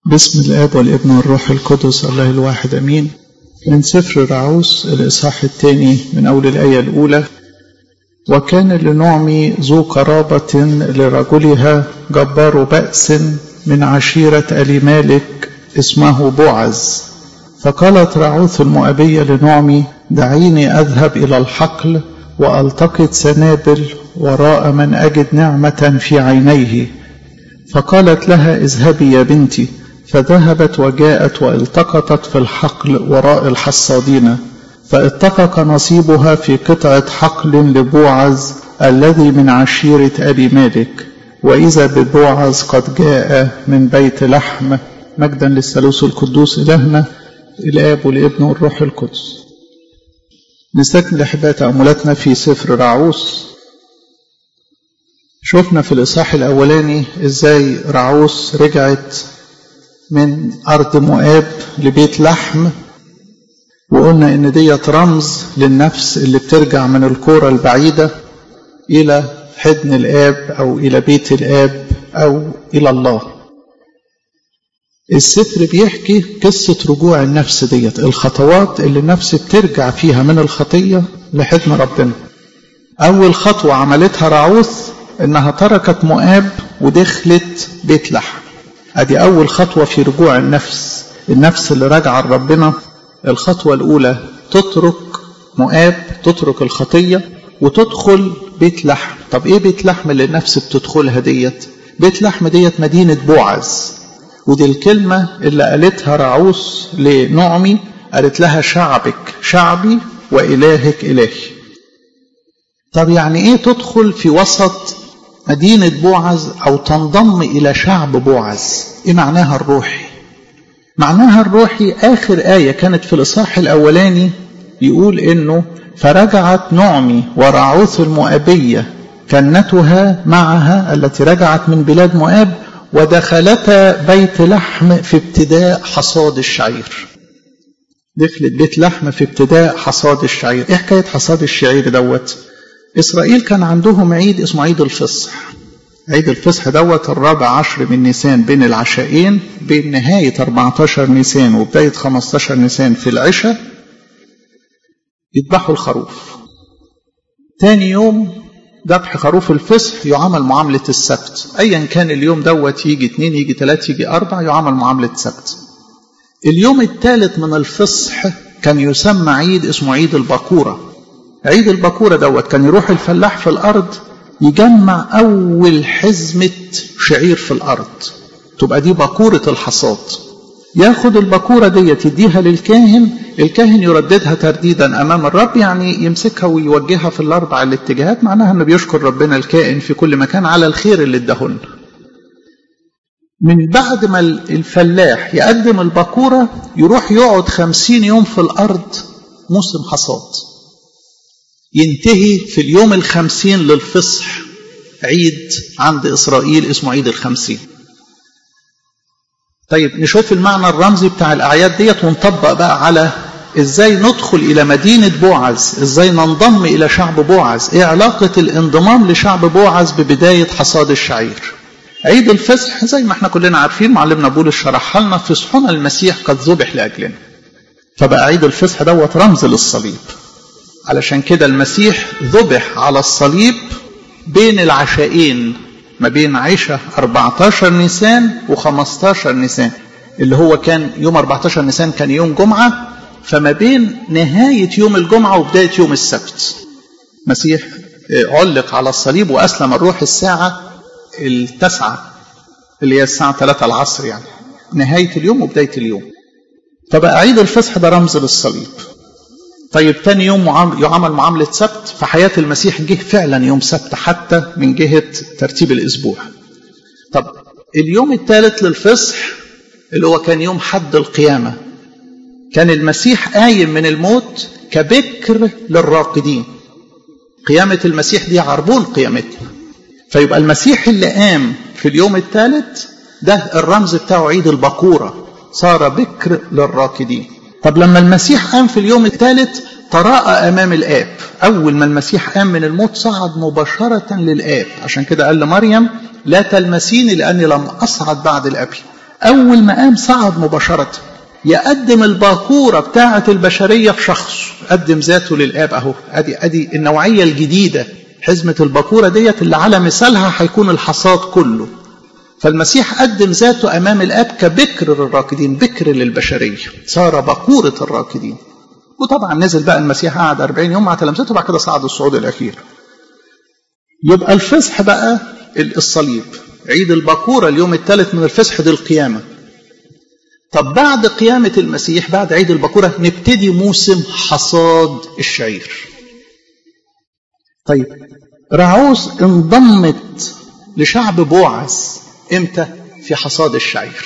بسم الآب والابن والروح القدس الله الواحد أمين من سفر رعوس الإصحاح الثاني من أول الآية الأولى وكان لنعمي ذو قرابة لرجلها جبار بأس من عشيرة ألي مالك اسمه بوعز فقالت رعوث المؤبية لنعمي دعيني أذهب إلى الحقل وألتقط سنابل وراء من أجد نعمة في عينيه فقالت لها اذهبي يا بنتي فذهبت وجاءت والتقطت في الحقل وراء الحصادين فاتفق نصيبها في قطعة حقل لبوعز الذي من عشيرة أبي مالك وإذا ببوعز قد جاء من بيت لحم مجدا للثالوث القدوس إلهنا الآب والابن والروح القدس نستكمل أحباء تأملاتنا في سفر رعوس شفنا في الإصحاح الأولاني إزاي رعوس رجعت من أرض مؤاب لبيت لحم وقلنا إن ديت رمز للنفس اللي بترجع من الكورة البعيدة إلى حضن الآب أو إلى بيت الآب أو إلى الله السفر بيحكي قصة رجوع النفس ديت الخطوات اللي النفس بترجع فيها من الخطية لحضن ربنا أول خطوة عملتها رعوث إنها تركت مؤاب ودخلت بيت لحم أدي أول خطوة في رجوع النفس النفس اللي راجعة لربنا الخطوة الأولى تترك مؤاب تترك الخطية وتدخل بيت لحم طب إيه بيت لحم اللي النفس بتدخلها ديت بيت لحم ديت مدينة بوعز ودي الكلمة اللي قالتها رعوس لنعمي قالت لها شعبك شعبي وإلهك إلهي طب يعني إيه تدخل في وسط مدينة بوعز أو تنضم إلى شعب بوعز إيه معناها الروحي معناها الروحي آخر آية كانت في الإصحاح الأولاني يقول إنه فرجعت نعمي ورعوث المؤبية كنتها معها التي رجعت من بلاد مؤاب ودخلتا بيت لحم في ابتداء حصاد الشعير دخلت بيت لحم في ابتداء حصاد الشعير ايه حكايه حصاد الشعير دوت اسرائيل كان عندهم عيد اسمه عيد الفصح عيد الفصح دوت الرابع عشر من نيسان بين العشاءين بين نهاية 14 نيسان وبداية 15 نيسان في العشاء يذبحوا الخروف تاني يوم ذبح خروف الفصح يعامل معاملة السبت أيا كان اليوم دوت يجي اتنين يجي تلاتة يجي أربع يعامل معاملة سبت اليوم الثالث من الفصح كان يسمى عيد اسمه عيد البكورة عيد البكورة دوت كان يروح الفلاح في الأرض يجمع أول حزمة شعير في الأرض تبقى دي بكورة الحصاد ياخد البكورة ديت يديها للكاهن الكاهن يرددها ترديدا أمام الرب يعني يمسكها ويوجهها في الأربع الاتجاهات معناها أنه بيشكر ربنا الكائن في كل مكان على الخير اللي ادهن من بعد ما الفلاح يقدم البكورة يروح يقعد خمسين يوم في الأرض موسم حصاد ينتهي في اليوم الخمسين للفصح عيد عند إسرائيل اسمه عيد الخمسين طيب نشوف المعنى الرمزي بتاع الأعياد ديت ونطبق بقى على إزاي ندخل إلى مدينة بوعز إزاي ننضم إلى شعب بوعز إيه علاقة الانضمام لشعب بوعز ببداية حصاد الشعير عيد الفصح زي ما احنا كلنا عارفين معلمنا بولس شرحها لنا فصحنا المسيح قد ذبح لأجلنا فبقى عيد الفصح دوت رمز للصليب علشان كده المسيح ذبح على الصليب بين العشاءين ما بين عشاء 14 نيسان و15 نيسان اللي هو كان يوم 14 نيسان كان يوم جمعة فما بين نهاية يوم الجمعة وبداية يوم السبت مسيح علق على الصليب وأسلم الروح الساعة التاسعة اللي هي الساعة 3 العصر يعني نهاية اليوم وبداية اليوم فبقى عيد الفصح ده رمز للصليب طيب تاني يوم يعامل معاملة سبت في حياة المسيح جه فعلا يوم سبت حتى من جهة ترتيب الأسبوع طب اليوم الثالث للفصح اللي هو كان يوم حد القيامة كان المسيح قايم من الموت كبكر للراقدين قيامة المسيح دي عربون قيامتنا فيبقى المسيح اللي قام في اليوم الثالث ده الرمز بتاعه عيد البكورة صار بكر للراكدين طب لما المسيح قام في اليوم الثالث تراءى أمام الآب أول ما المسيح قام من الموت صعد مباشرة للآب عشان كده قال لمريم لا تلمسيني لأني لم أصعد بعد الأبي أول ما قام صعد مباشرة يقدم الباكورة بتاعة البشرية في شخصه قدم ذاته للآب أهو أدي, أدي النوعية الجديدة حزمة الباكورة ديت اللي على مثالها هيكون الحصاد كله فالمسيح قدم ذاته أمام الآب كبكر للراكدين بكر للبشرية صار باكورة الراكدين وطبعا نزل بقى المسيح قعد 40 يوم مع تلامذته وبعد كده صعد الصعود الأخير يبقى الفصح بقى الصليب عيد الباكورة اليوم الثالث من الفصح دي القيامة طب بعد قيامة المسيح بعد عيد الباكورة نبتدي موسم حصاد الشعير طيب رعوس انضمت لشعب بوعز امتى في حصاد الشعير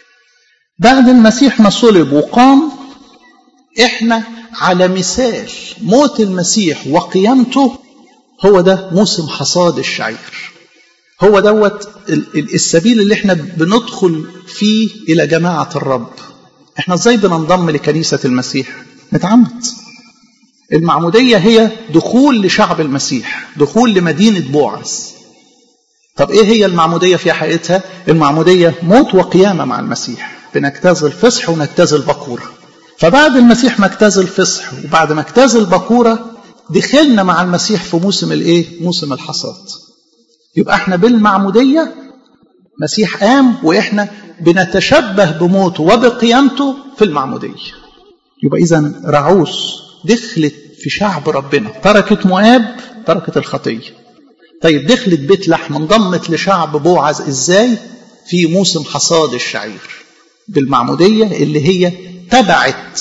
بعد المسيح ما صلب وقام احنا على مثال موت المسيح وقيامته هو ده موسم حصاد الشعير هو دوت السبيل اللي احنا بندخل فيه الى جماعة الرب احنا ازاي بننضم لكنيسة المسيح نتعمد المعمودية هي دخول لشعب المسيح دخول لمدينة بوعز طب ايه هي المعمودية في حقيقتها المعمودية موت وقيامة مع المسيح بنجتاز الفصح ونجتاز البكورة فبعد المسيح ما اجتاز الفصح وبعد ما اجتاز البكورة دخلنا مع المسيح في موسم الايه موسم الحصاد يبقى احنا بالمعمودية مسيح قام واحنا بنتشبه بموته وبقيامته في المعمودية يبقى اذا رعوس دخلت في شعب ربنا تركت مؤاب تركت الخطية طيب دخلت بيت لحم انضمت لشعب بوعز ازاي في موسم حصاد الشعير بالمعمودية اللي هي تبعت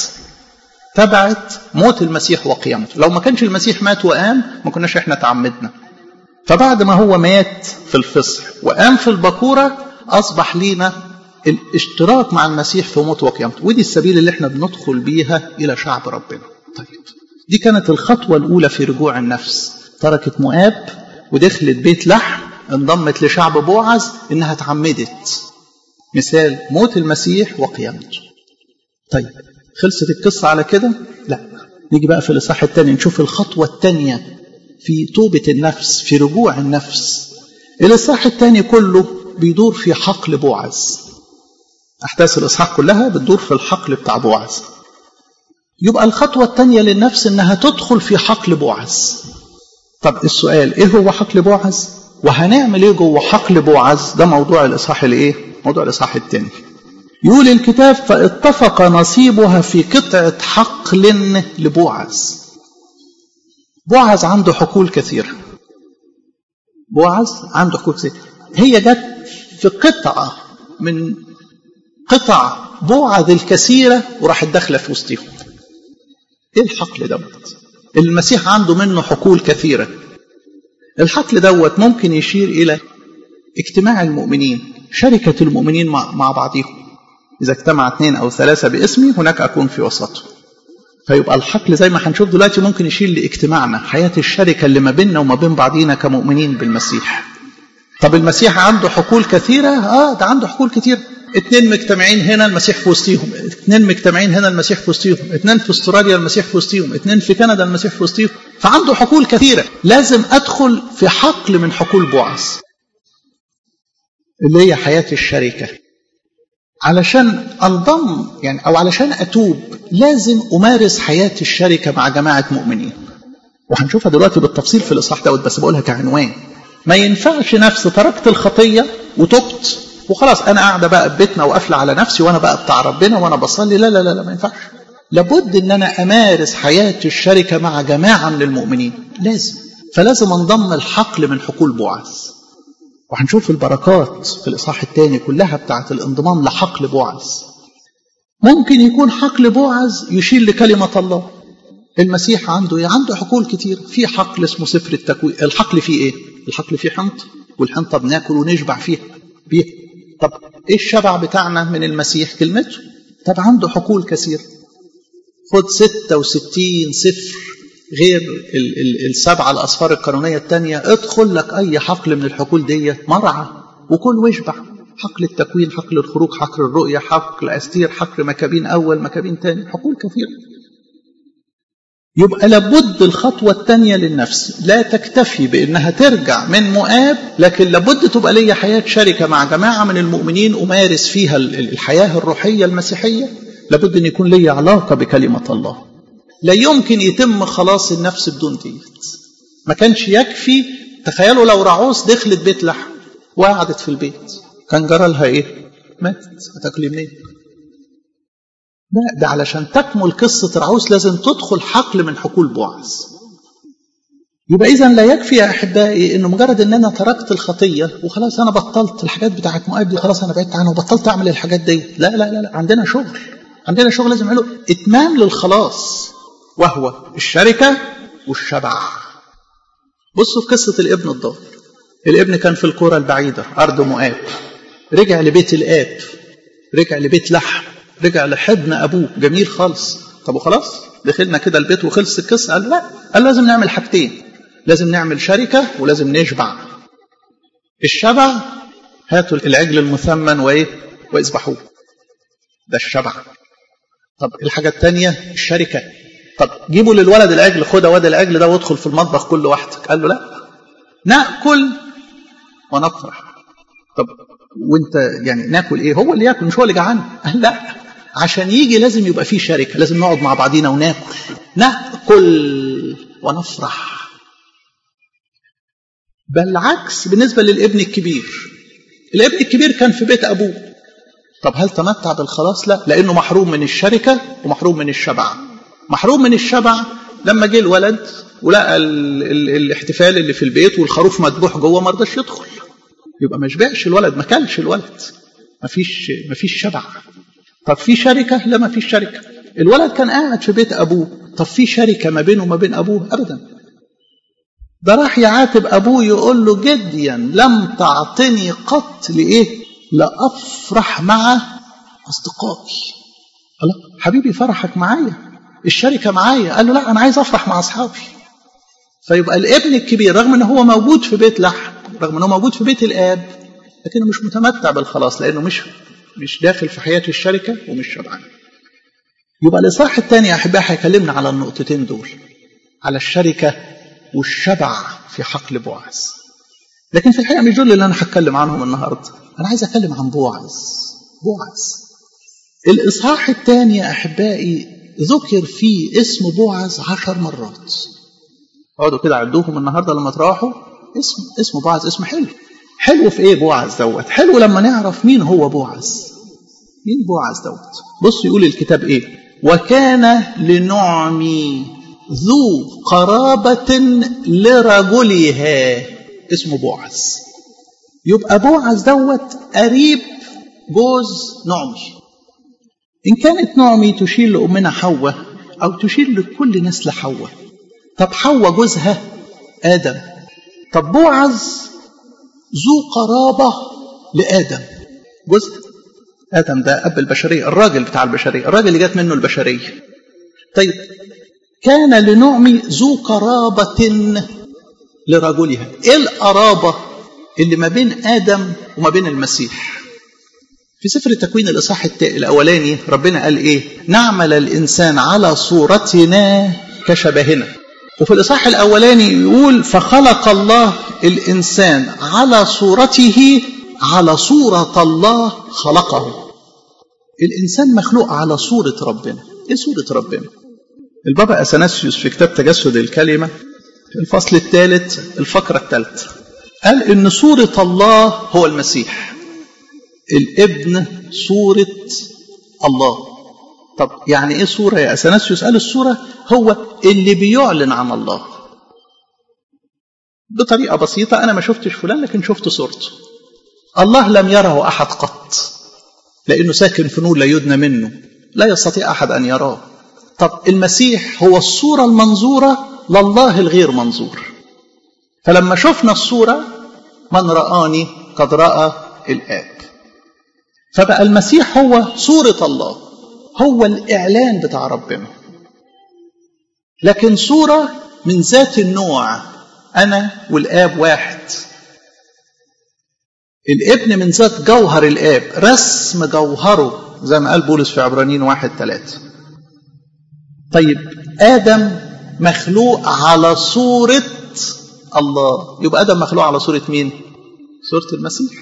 تبعت موت المسيح وقيامته لو ما كانش المسيح مات وقام ما كناش احنا تعمدنا فبعد ما هو مات في الفصح وقام في البكورة أصبح لينا الاشتراك مع المسيح في موت وقيامته ودي السبيل اللي احنا بندخل بيها إلى شعب ربنا طيب دي كانت الخطوة الأولى في رجوع النفس تركت مؤاب ودخلت بيت لحم انضمت لشعب بوعز إنها اتعمدت مثال موت المسيح وقيامته طيب خلصت القصة على كده لا نيجي بقى في الإصحاح الثاني نشوف الخطوة الثانية في توبة النفس في رجوع النفس الإصحاح الثاني كله بيدور في حقل بوعز أحداث الإصحاح كلها بتدور في الحقل بتاع بوعز يبقى الخطوة الثانية للنفس إنها تدخل في حقل بوعز طب السؤال إيه هو حقل بوعز وهنعمل إيه جوه حقل بوعز ده موضوع الإصحاح الإيه موضوع الإصحاح الثاني يقول الكتاب فاتفق نصيبها في قطعة حقل لبوعز بوعز عنده حقول كثيرة بوعز عنده حقول كثيرة هي جت في قطعة من قطع بوعز الكثيرة وراحت داخلة في وسطهم ايه الحقل دوت المسيح عنده منه حقول كثيرة الحقل دوت ممكن يشير إلى اجتماع المؤمنين شركة المؤمنين مع, مع بعضهم إذا اجتمع اثنين أو ثلاثة باسمي هناك أكون في وسطهم فيبقى الحقل زي ما هنشوف دلوقتي ممكن يشير لاجتماعنا حياة الشركة اللي ما بيننا وما بين بعضينا كمؤمنين بالمسيح طب المسيح عنده حقول كثيرة اه ده عنده حقول كثيرة اتنين مجتمعين هنا المسيح في وسطيهم اتنين مجتمعين هنا المسيح في وسطيهم اتنين في استراليا المسيح في وسطيهم اتنين في كندا المسيح في وسطيهم فعنده حقول كثيرة لازم ادخل في حقل من حقول بوعز اللي هي حياة الشركة علشان انضم يعني او علشان اتوب لازم امارس حياه الشركه مع جماعه مؤمنين وهنشوفها دلوقتي بالتفصيل في الاصحاح دوت بس بقولها كعنوان ما ينفعش نفس تركت الخطيه وتبت وخلاص انا قاعده بقى في بيتنا وقافله على نفسي وانا بقى بتاع ربنا وانا بصلي لا لا لا, لا ما ينفعش لابد ان انا امارس حياه الشركه مع جماعه من المؤمنين لازم فلازم انضم الحقل من حقول بوعز وهنشوف البركات في الإصحاح الثاني كلها بتاعت الانضمام لحقل بوعز ممكن يكون حقل بوعز يشير لكلمة الله المسيح عنده ايه؟ عنده حقول كتير في حقل اسمه سفر التكوين الحقل فيه ايه الحقل فيه حنط والحنطة بناكل ونشبع فيها بيه طب ايه الشبع بتاعنا من المسيح كلمته طب عنده حقول كثير خد 66 سفر غير ال ال السبعة الأصفار القانونية الثانية ادخل لك أي حقل من الحقول دي مرعى وكل واشبع حقل التكوين حقل الخروج حقل الرؤية حقل أستير حقل مكابين أول مكابين ثاني حقول كثيرة يبقى لابد الخطوة الثانية للنفس لا تكتفي بأنها ترجع من مؤاب لكن لابد تبقى لي حياة شركة مع جماعة من المؤمنين أمارس فيها الحياة الروحية المسيحية لابد أن يكون لي علاقة بكلمة الله لا يمكن يتم خلاص النفس بدون ديت ما كانش يكفي تخيلوا لو رعوس دخلت بيت لحم وقعدت في البيت كان جرى لها ايه ماتت هتاكلي منين لا ده علشان تكمل قصة رعوس لازم تدخل حقل من حقول بوعز يبقى إذا لا يكفي يا أحبائي إنه مجرد إن أنا تركت الخطية وخلاص أنا بطلت الحاجات بتاعت مؤاب دي خلاص أنا بعدت عنها وبطلت أعمل الحاجات دي لا لا لا, لا. عندنا شغل عندنا شغل لازم نعمله إتمام للخلاص وهو الشركة والشبع بصوا في قصة الابن الضال الابن كان في القرى البعيدة أرض مؤاب رجع لبيت الآب رجع لبيت لحم رجع لحضن أبوه جميل خالص طب وخلاص دخلنا كده البيت وخلص القصة قال لا قال لازم نعمل حاجتين لازم نعمل شركة ولازم نشبع الشبع هاتوا العجل المثمن وإيه واذبحوه ده الشبع طب الحاجة الثانية الشركة طب جيبوا للولد العجل خد واد العجل ده وادخل في المطبخ كل وحدك قال له لا ناكل ونفرح طب وانت يعني ناكل ايه هو اللي ياكل مش هو اللي جعان قال لا عشان يجي لازم يبقى فيه شركه لازم نقعد مع بعضينا وناكل ناكل ونفرح بل عكس بالنسبه للابن الكبير الابن الكبير كان في بيت ابوه طب هل تمتع بالخلاص لا لانه محروم من الشركه ومحروم من الشبع محروم من الشبع لما جه الولد ولقى ال ال الاحتفال اللي في البيت والخروف مذبوح جوه ما رضاش يدخل يبقى ما شبعش الولد ما كلش الولد ما فيش ما فيش شبع طب في شركه لا ما فيش شركه الولد كان قاعد في بيت ابوه طب في شركه ما بينه وما بين ابوه ابدا ده راح يعاتب ابوه يقول له جديا لم تعطني قط لايه لافرح مع اصدقائي الله حبيبي فرحك معايا الشركه معايا قال له لا انا عايز افرح مع اصحابي فيبقى الابن الكبير رغم ان هو موجود في بيت لحم رغم انه موجود في بيت الاب لكنه مش متمتع بالخلاص لانه مش مش داخل في حياه الشركه ومش شبعان يبقى الاصحاح الثاني يا احبائي هيكلمنا على النقطتين دول على الشركه والشبع في حقل بوعز لكن في الحقيقه مش دول اللي انا هتكلم عنهم النهارده انا عايز اتكلم عن بوعز بوعز الاصحاح الثاني يا احبائي ذكر فيه اسم بوعز عشر مرات اقعدوا كده عدوهم النهارده لما تروحوا اسم اسم بوعز اسم حلو حلو في ايه بوعز دوت حلو لما نعرف مين هو بوعز مين بوعز دوت بص يقول الكتاب ايه وكان لنعمي ذو قرابة لرجلها اسمه بوعز يبقى بوعز دوت قريب جوز نعمي إن كانت نعمي تشير لأمنا حواء أو تشير لكل نسل حواء طب حواء جوزها آدم طب بوعز ذو قرابة لآدم جزء آدم ده أب البشرية الراجل بتاع البشرية الراجل اللي جات منه البشرية طيب كان لنعمي ذو قرابة لرجلها إيه القرابة اللي ما بين آدم وما بين المسيح في سفر التكوين الإصحاح الأولاني ربنا قال إيه نعمل الإنسان على صورتنا كشبهنا وفي الإصحاح الأولاني يقول فخلق الله الإنسان على صورته على صورة الله خلقه الإنسان مخلوق على صورة ربنا إيه صورة ربنا البابا أثناسيوس في كتاب تجسد الكلمة في الفصل الثالث الفقرة الثالثة قال إن صورة الله هو المسيح الابن صورة الله طب يعني ايه صورة يا أثناسيوس قال الصورة هو اللي بيعلن عن الله بطريقة بسيطة أنا ما شفتش فلان لكن شفت صورته الله لم يره أحد قط لأنه ساكن في نور لا يدنى منه لا يستطيع أحد أن يراه طب المسيح هو الصورة المنظورة لله الغير منظور فلما شفنا الصورة من رآني قد رأى الآب فبقى المسيح هو صورة الله هو الإعلان بتاع ربنا لكن صورة من ذات النوع أنا والآب واحد الابن من ذات جوهر الآب رسم جوهره زي ما قال بولس في عبرانيين واحد ثلاثة طيب آدم مخلوق على صورة الله يبقى آدم مخلوق على صورة مين؟ صورة المسيح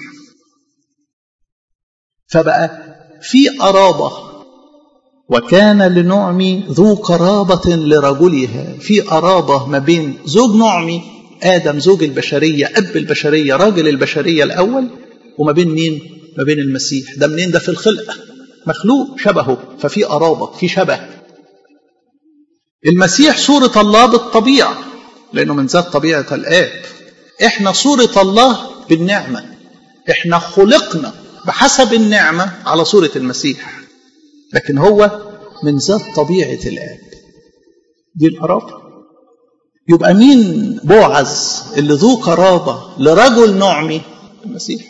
فبقى في قرابة وكان لنعمي ذو قرابة لرجلها في قرابة ما بين زوج نعمي آدم زوج البشرية أب البشرية راجل البشرية الأول وما بين مين؟ ما بين المسيح ده منين ده في الخلقة مخلوق شبهه ففي قرابة في شبه المسيح صورة الله بالطبيعة لأنه من ذات طبيعة الآب إحنا صورة الله بالنعمة إحنا خلقنا بحسب النعمة على صورة المسيح لكن هو من ذات طبيعة الآب دي القرابة يبقى مين بوعز اللي ذو قرابة لرجل نعمي المسيح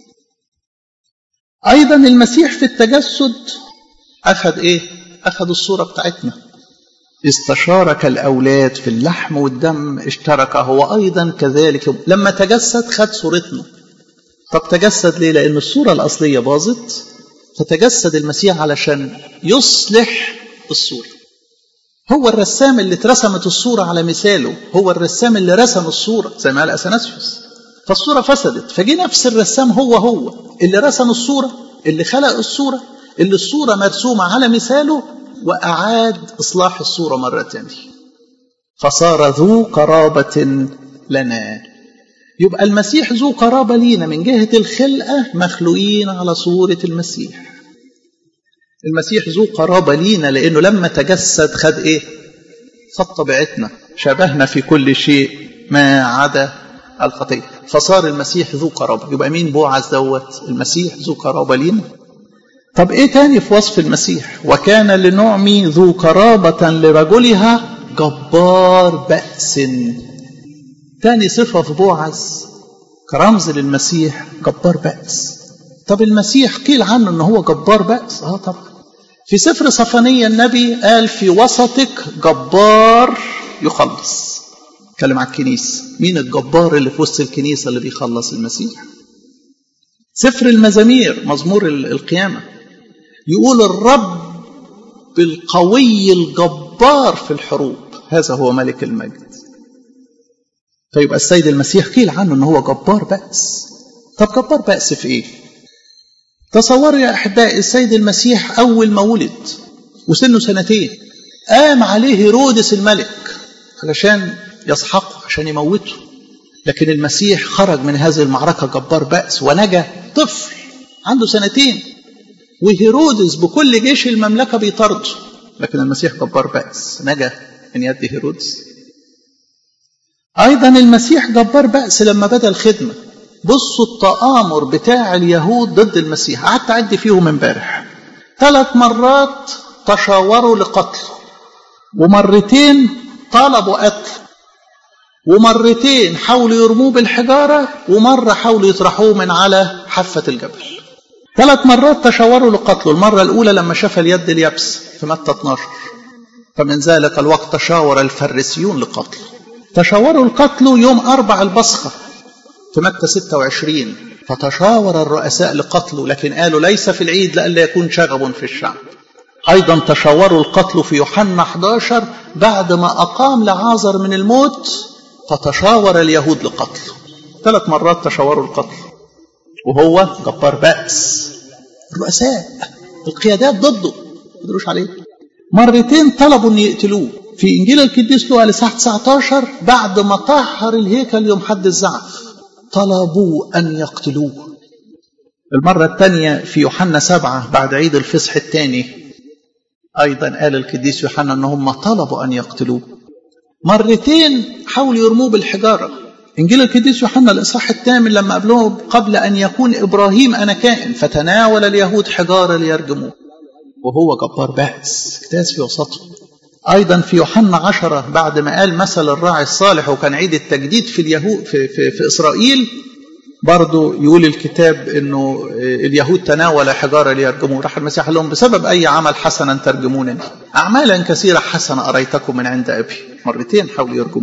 أيضا المسيح في التجسد أخذ إيه أخذ الصورة بتاعتنا استشارك الأولاد في اللحم والدم اشترك هو أيضا كذلك لما تجسد خد صورتنا طب تجسد ليه لأن الصورة الأصلية باظت فتجسد المسيح علشان يصلح الصورة هو الرسام اللي اترسمت الصورة على مثاله هو الرسام اللي رسم الصورة زي ما قال أثناسيوس فالصورة فسدت فجي نفس الرسام هو هو اللي رسم الصورة اللي خلق الصورة اللي الصورة مرسومة على مثاله وأعاد إصلاح الصورة مرة تانية فصار ذو قرابة لنا يبقى المسيح ذو قرابة لينا من جهة الخلقة مخلوقين على صورة المسيح المسيح ذو قرابة لينا لأنه لما تجسد خد إيه خد طبيعتنا شبهنا في كل شيء ما عدا الخطية فصار المسيح ذو قرابة يبقى مين بوعز دوت المسيح ذو قرابة لينا طب ايه تاني في وصف المسيح وكان لنعمي ذو قرابة لرجلها جبار بأس تاني صفة في بوعز كرمز للمسيح جبار بأس طب المسيح قيل عنه ان هو جبار بأس اه طبعا في سفر صفانية النبي قال في وسطك جبار يخلص اتكلم عن الكنيسة مين الجبار اللي في وسط الكنيسة اللي بيخلص المسيح سفر المزامير مزمور القيامة يقول الرب القوي الجبار في الحروب هذا هو ملك المجد فيبقى السيد المسيح قيل عنه ان هو جبار بأس طب جبار بأس في ايه تصوروا يا احبائي السيد المسيح اول ما ولد وسنه سنتين قام عليه هيرودس الملك علشان يسحقه عشان يموته لكن المسيح خرج من هذه المعركة جبار بأس ونجا طفل عنده سنتين وهيرودس بكل جيش المملكة بيطارده لكن المسيح جبار بأس نجا من يد هيرودس أيضا المسيح جبار بأس لما بدأ الخدمة بصوا التآمر بتاع اليهود ضد المسيح قعدت أعد فيهم امبارح ثلاث مرات تشاوروا لقتله ومرتين طلبوا قتله ومرتين حاولوا يرموه بالحجارة ومرة حاولوا يطرحوه من على حافة الجبل ثلاث مرات تشاوروا لقتله المرة الأولى لما شاف اليد اليابس في متى 12 فمن ذلك الوقت تشاور الفريسيون لقتله تشاوروا لقتله يوم أربع البصخة في متى 26 فتشاور الرؤساء لقتله لكن قالوا ليس في العيد لئلا يكون شغب في الشعب أيضا تشاوروا القتل في يوحنا 11 بعد ما أقام لعازر من الموت فتشاور اليهود لقتله ثلاث مرات تشاوروا القتل وهو جبار بأس الرؤساء القيادات ضده ما قدروش عليه مرتين طلبوا ان يقتلوه في انجيل القديس لوقا لساعة 19 بعد ما طهر الهيكل يوم حد الزعف طلبوا ان يقتلوه المرة الثانية في يوحنا سبعة بعد عيد الفصح الثاني أيضا قال القديس يوحنا أن هم طلبوا أن يقتلوه مرتين حاولوا يرموه بالحجارة إنجيل القديس يوحنا الإصحاح الثامن لما قبلهم قبل أن يكون إبراهيم أنا كائن فتناول اليهود حجارة ليرجموه وهو جبار بأس اجتاز في وسطهم أيضا في يوحنا عشرة بعد ما قال مثل الراعي الصالح وكان عيد التجديد في اليهود في, في, في إسرائيل برضه يقول الكتاب انه اليهود تناول حجاره ليرجموه راح المسيح قال لهم بسبب اي عمل حسنا ترجمونني اعمالا كثيره حسنه اريتكم من عند ابي مرتين حاولوا يرجموه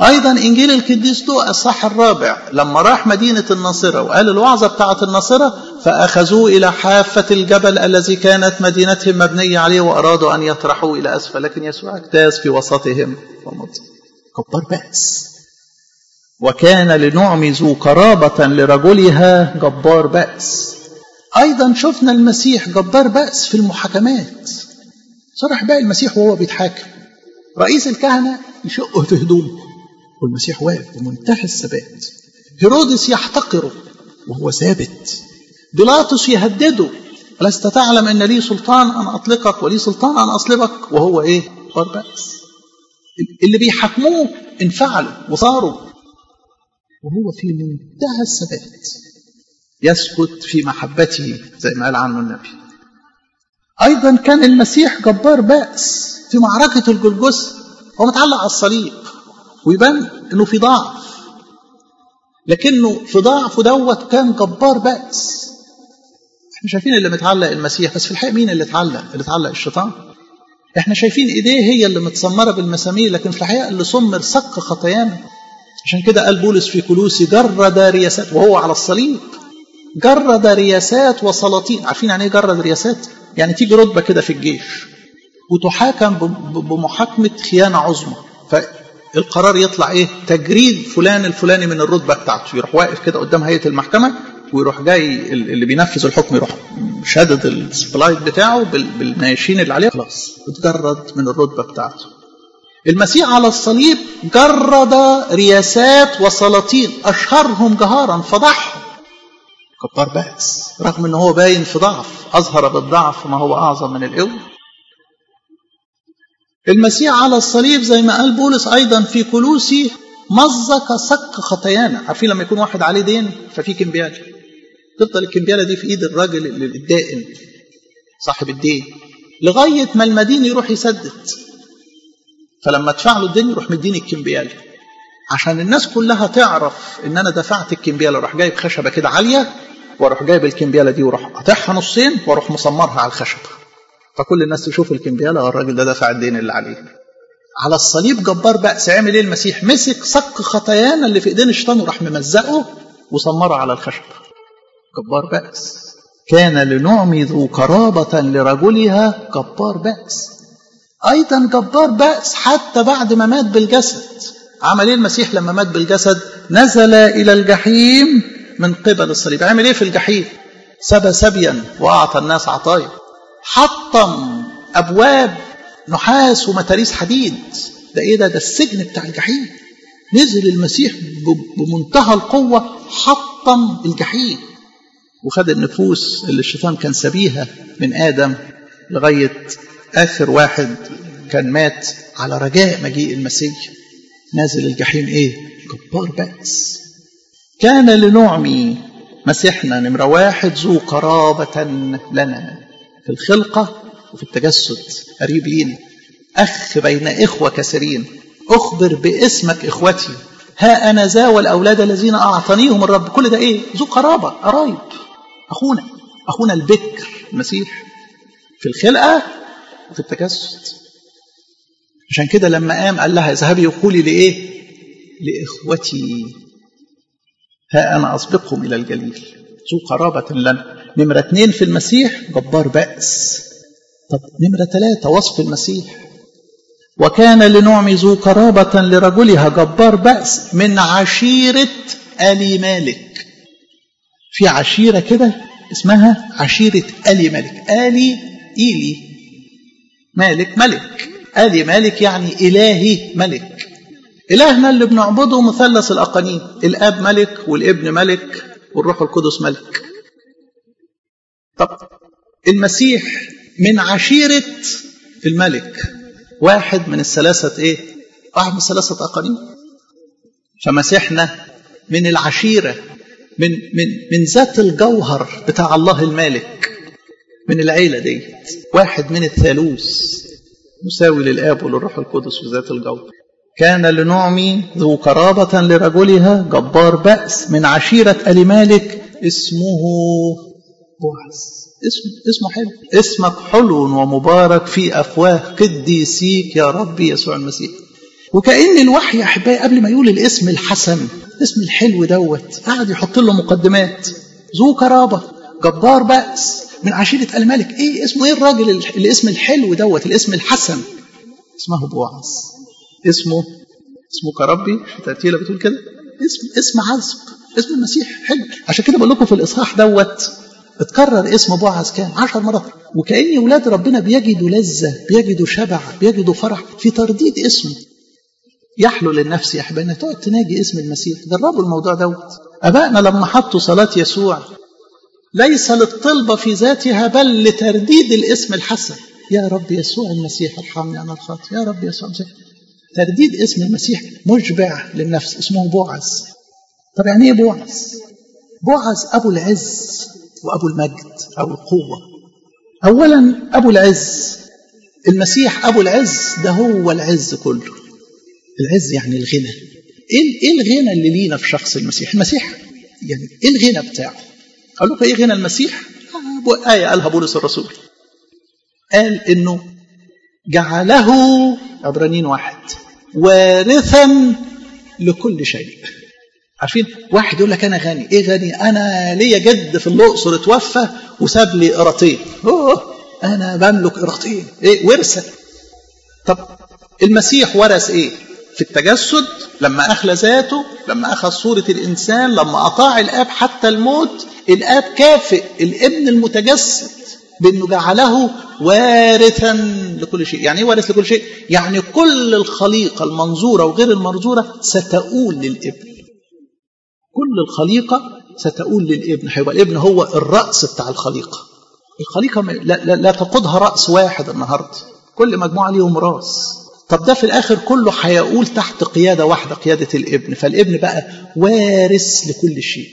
أيضا إنجيل القديس لوقا الصح الرابع لما راح مدينة الناصرة وقال الوعظة بتاعة الناصرة فأخذوه إلى حافة الجبل الذي كانت مدينتهم مبنية عليه وأرادوا أن يطرحوه إلى أسفل لكن يسوع اجتاز في وسطهم ومضى كبار بأس وكان لنعم ذو قرابة لرجلها جبار بأس أيضا شفنا المسيح جبار بأس في المحاكمات صرح بقى المسيح وهو بيتحاكم رئيس الكهنة يشقه في هدومه والمسيح واقف بمنتهى الثبات هيرودس يحتقره وهو ثابت بيلاطس يهدده ألست تعلم أن لي سلطان أن أطلقك ولي سلطان أن أصلبك وهو إيه؟ جبار بأس اللي بيحاكموه انفعلوا وصاروا وهو في منتهى الثبات يثبت في محبته زي ما قال عنه النبي أيضا كان المسيح جبار بأس في معركة الجلجثة هو متعلق على الصليب ويبان انه في ضعف لكنه في ضعفه دوت كان جبار بأس احنا شايفين اللي متعلق المسيح بس في الحقيقة مين اللي اتعلق اللي اتعلق الشيطان احنا شايفين ايديه هي اللي متسمرة بالمسامير لكن في الحقيقة اللي سمر صك خطايانا عشان كده قال بولس في كلوسي جرد رياسات وهو على الصليب جرد رياسات وسلاطين عارفين يعني ايه جرد رياسات يعني تيجي رتبة كده في الجيش وتحاكم بمحاكمة خيانة عظمى فالقرار يطلع ايه تجريد فلان الفلاني من الرتبة بتاعته يروح واقف كده قدام هيئة المحكمة ويروح جاي اللي بينفذ الحكم يروح شدد السبلايت بتاعه بالنياشين اللي عليه خلاص اتجرد من الرتبة بتاعته المسيح على الصليب جرد رياسات وسلاطين أشهرهم جهارا فضحهم كبار بأس رغم ان هو باين في ضعف أظهر بالضعف ما هو أعظم من القوة المسيح على الصليب زي ما قال بولس أيضا في كلوسي مزق صك خطايانا عارفين لما يكون واحد عليه دين ففي كمبيالة تفضل الكمبيالة دي في إيد الراجل الدائن صاحب الدين لغاية ما المدين يروح يسدد فلما ادفع له الدين يروح مديني الكمبيالة عشان الناس كلها تعرف ان انا دفعت الكمبيالة اروح جايب خشبة كده عالية واروح جايب الكمبيالة دي واروح قاطعها نصين واروح مسمرها على الخشبة فكل الناس تشوف الكمبيالة الراجل ده دفع الدين اللي عليه على الصليب جبار بأس عمل ايه المسيح مسك صك خطايانا اللي في ايدين الشيطان وراح ممزقه وسمره على الخشب جبار بأس كان لنعم ذو قرابة لرجلها جبار بأس أيضا جبار بأس حتى بعد ما مات بالجسد عمل ايه المسيح لما مات بالجسد نزل إلى الجحيم من قبل الصليب عمل ايه في الجحيم سبى سبيا وأعطى الناس عطايا حطم أبواب نحاس ومتاريس حديد ده ايه ده ده السجن بتاع الجحيم نزل المسيح بمنتهى القوة حطم الجحيم وخد النفوس اللي الشيطان كان سبيها من آدم لغاية آخر واحد كان مات على رجاء مجيء المسيح نازل الجحيم ايه جبار بأس كان لنعمي مسيحنا نمرة واحد ذو قرابة لنا في الخلقة وفي التجسد قريب لينا أخ بين إخوة كثيرين أخبر باسمك إخوتي ها أنا ذا والأولاد الذين أعطانيهم الرب كل ده إيه ذو قرابة قرايب أخونا أخونا البكر المسيح في الخلقة وفي التجسد عشان كده لما قام قال لها اذهبي وقولي لإيه لإخوتي ها أنا أسبقهم إلى الجليل ذو قرابة لنا نمرة اتنين في المسيح جبار بأس طب نمرة ثلاثة وصف المسيح وكان لنعم ذو قرابة لرجلها جبار بأس من عشيرة آل مالك في عشيرة كده اسمها عشيرة آل مالك آلي إيلي مالك ملك آلي مالك يعني إلهي ملك إلهنا اللي بنعبده مثلث الأقانيم الآب ملك والابن ملك والروح القدس ملك طب المسيح من عشيرة الملك واحد من الثلاثة ايه واحد من الثلاثة أقانيم فمسيحنا من العشيرة من من من ذات الجوهر بتاع الله المالك من العيلة دي واحد من الثالوث مساوي للآب وللروح القدس وذات الجوهر كان لنعمي ذو قرابة لرجلها جبار بأس من عشيرة آل مالك اسمه بوعز اسم اسمه حلو اسمك حلو ومبارك في أفواه قديسيك يا رب يسوع المسيح وكأن الوحي يا أحبائي قبل ما يقول الاسم الحسن الاسم الحلو دوت قاعد يحط له مقدمات ذو قرابة جبار بأس من عشيرة الملك ايه اسمه ايه الراجل الاسم الحلو دوت الاسم الحسن اسمه بوعز اسمه اسمه كربي ترتيلة بتقول كده اسم اسم عذب اسم المسيح حلو عشان كده بقول لكم في الاصحاح دوت اتكرر اسم بوعز كام عشر مرات وكأن ولاد ربنا بيجدوا لذة بيجدوا شبع بيجدوا فرح في ترديد اسمه يحلو للنفس يا احبائي انك تقعد تناجي اسم المسيح جربوا الموضوع دوت ابائنا لما حطوا صلاه يسوع ليس للطلبة في ذاتها بل لترديد الاسم الحسن يا رب يسوع المسيح ارحمني أنا الخاطئ يا رب يسوع المسيح ترديد اسم المسيح مشبع للنفس اسمه بوعز طب يعني ايه بوعز بوعز أبو العز وأبو المجد أو القوة أولا أبو العز المسيح أبو العز ده هو العز كله العز يعني الغنى ايه ايه الغنى اللي لينا في شخص المسيح المسيح يعني ايه الغنى بتاعه أقول لكم إيه غنى المسيح؟ آية قالها بولس الرسول قال إنه جعله عبرانيين واحد وارثا لكل شيء عارفين واحد يقول لك أنا غني إيه غني أنا ليا جد في الأقصر اتوفى وساب لي قراطين أوه أنا بملك قراطين إيه ورثة طب المسيح ورث إيه في التجسد لما أخلى ذاته لما أخذ صورة الإنسان لما أطاع الآب حتى الموت الآب كافئ الابن المتجسد بأنه جعله وارثا لكل شيء يعني ايه وارث لكل شيء يعني كل الخليقة المنظورة وغير المنظورة ستؤول للابن كل الخليقة ستؤول للابن هيبقى الابن هو الرأس بتاع الخليقة الخليقة لا, لا, لا تقودها رأس واحد النهاردة كل مجموعة ليهم راس طب ده في الآخر كله هيقول تحت قيادة واحدة قيادة الابن فالابن بقى وارث لكل شيء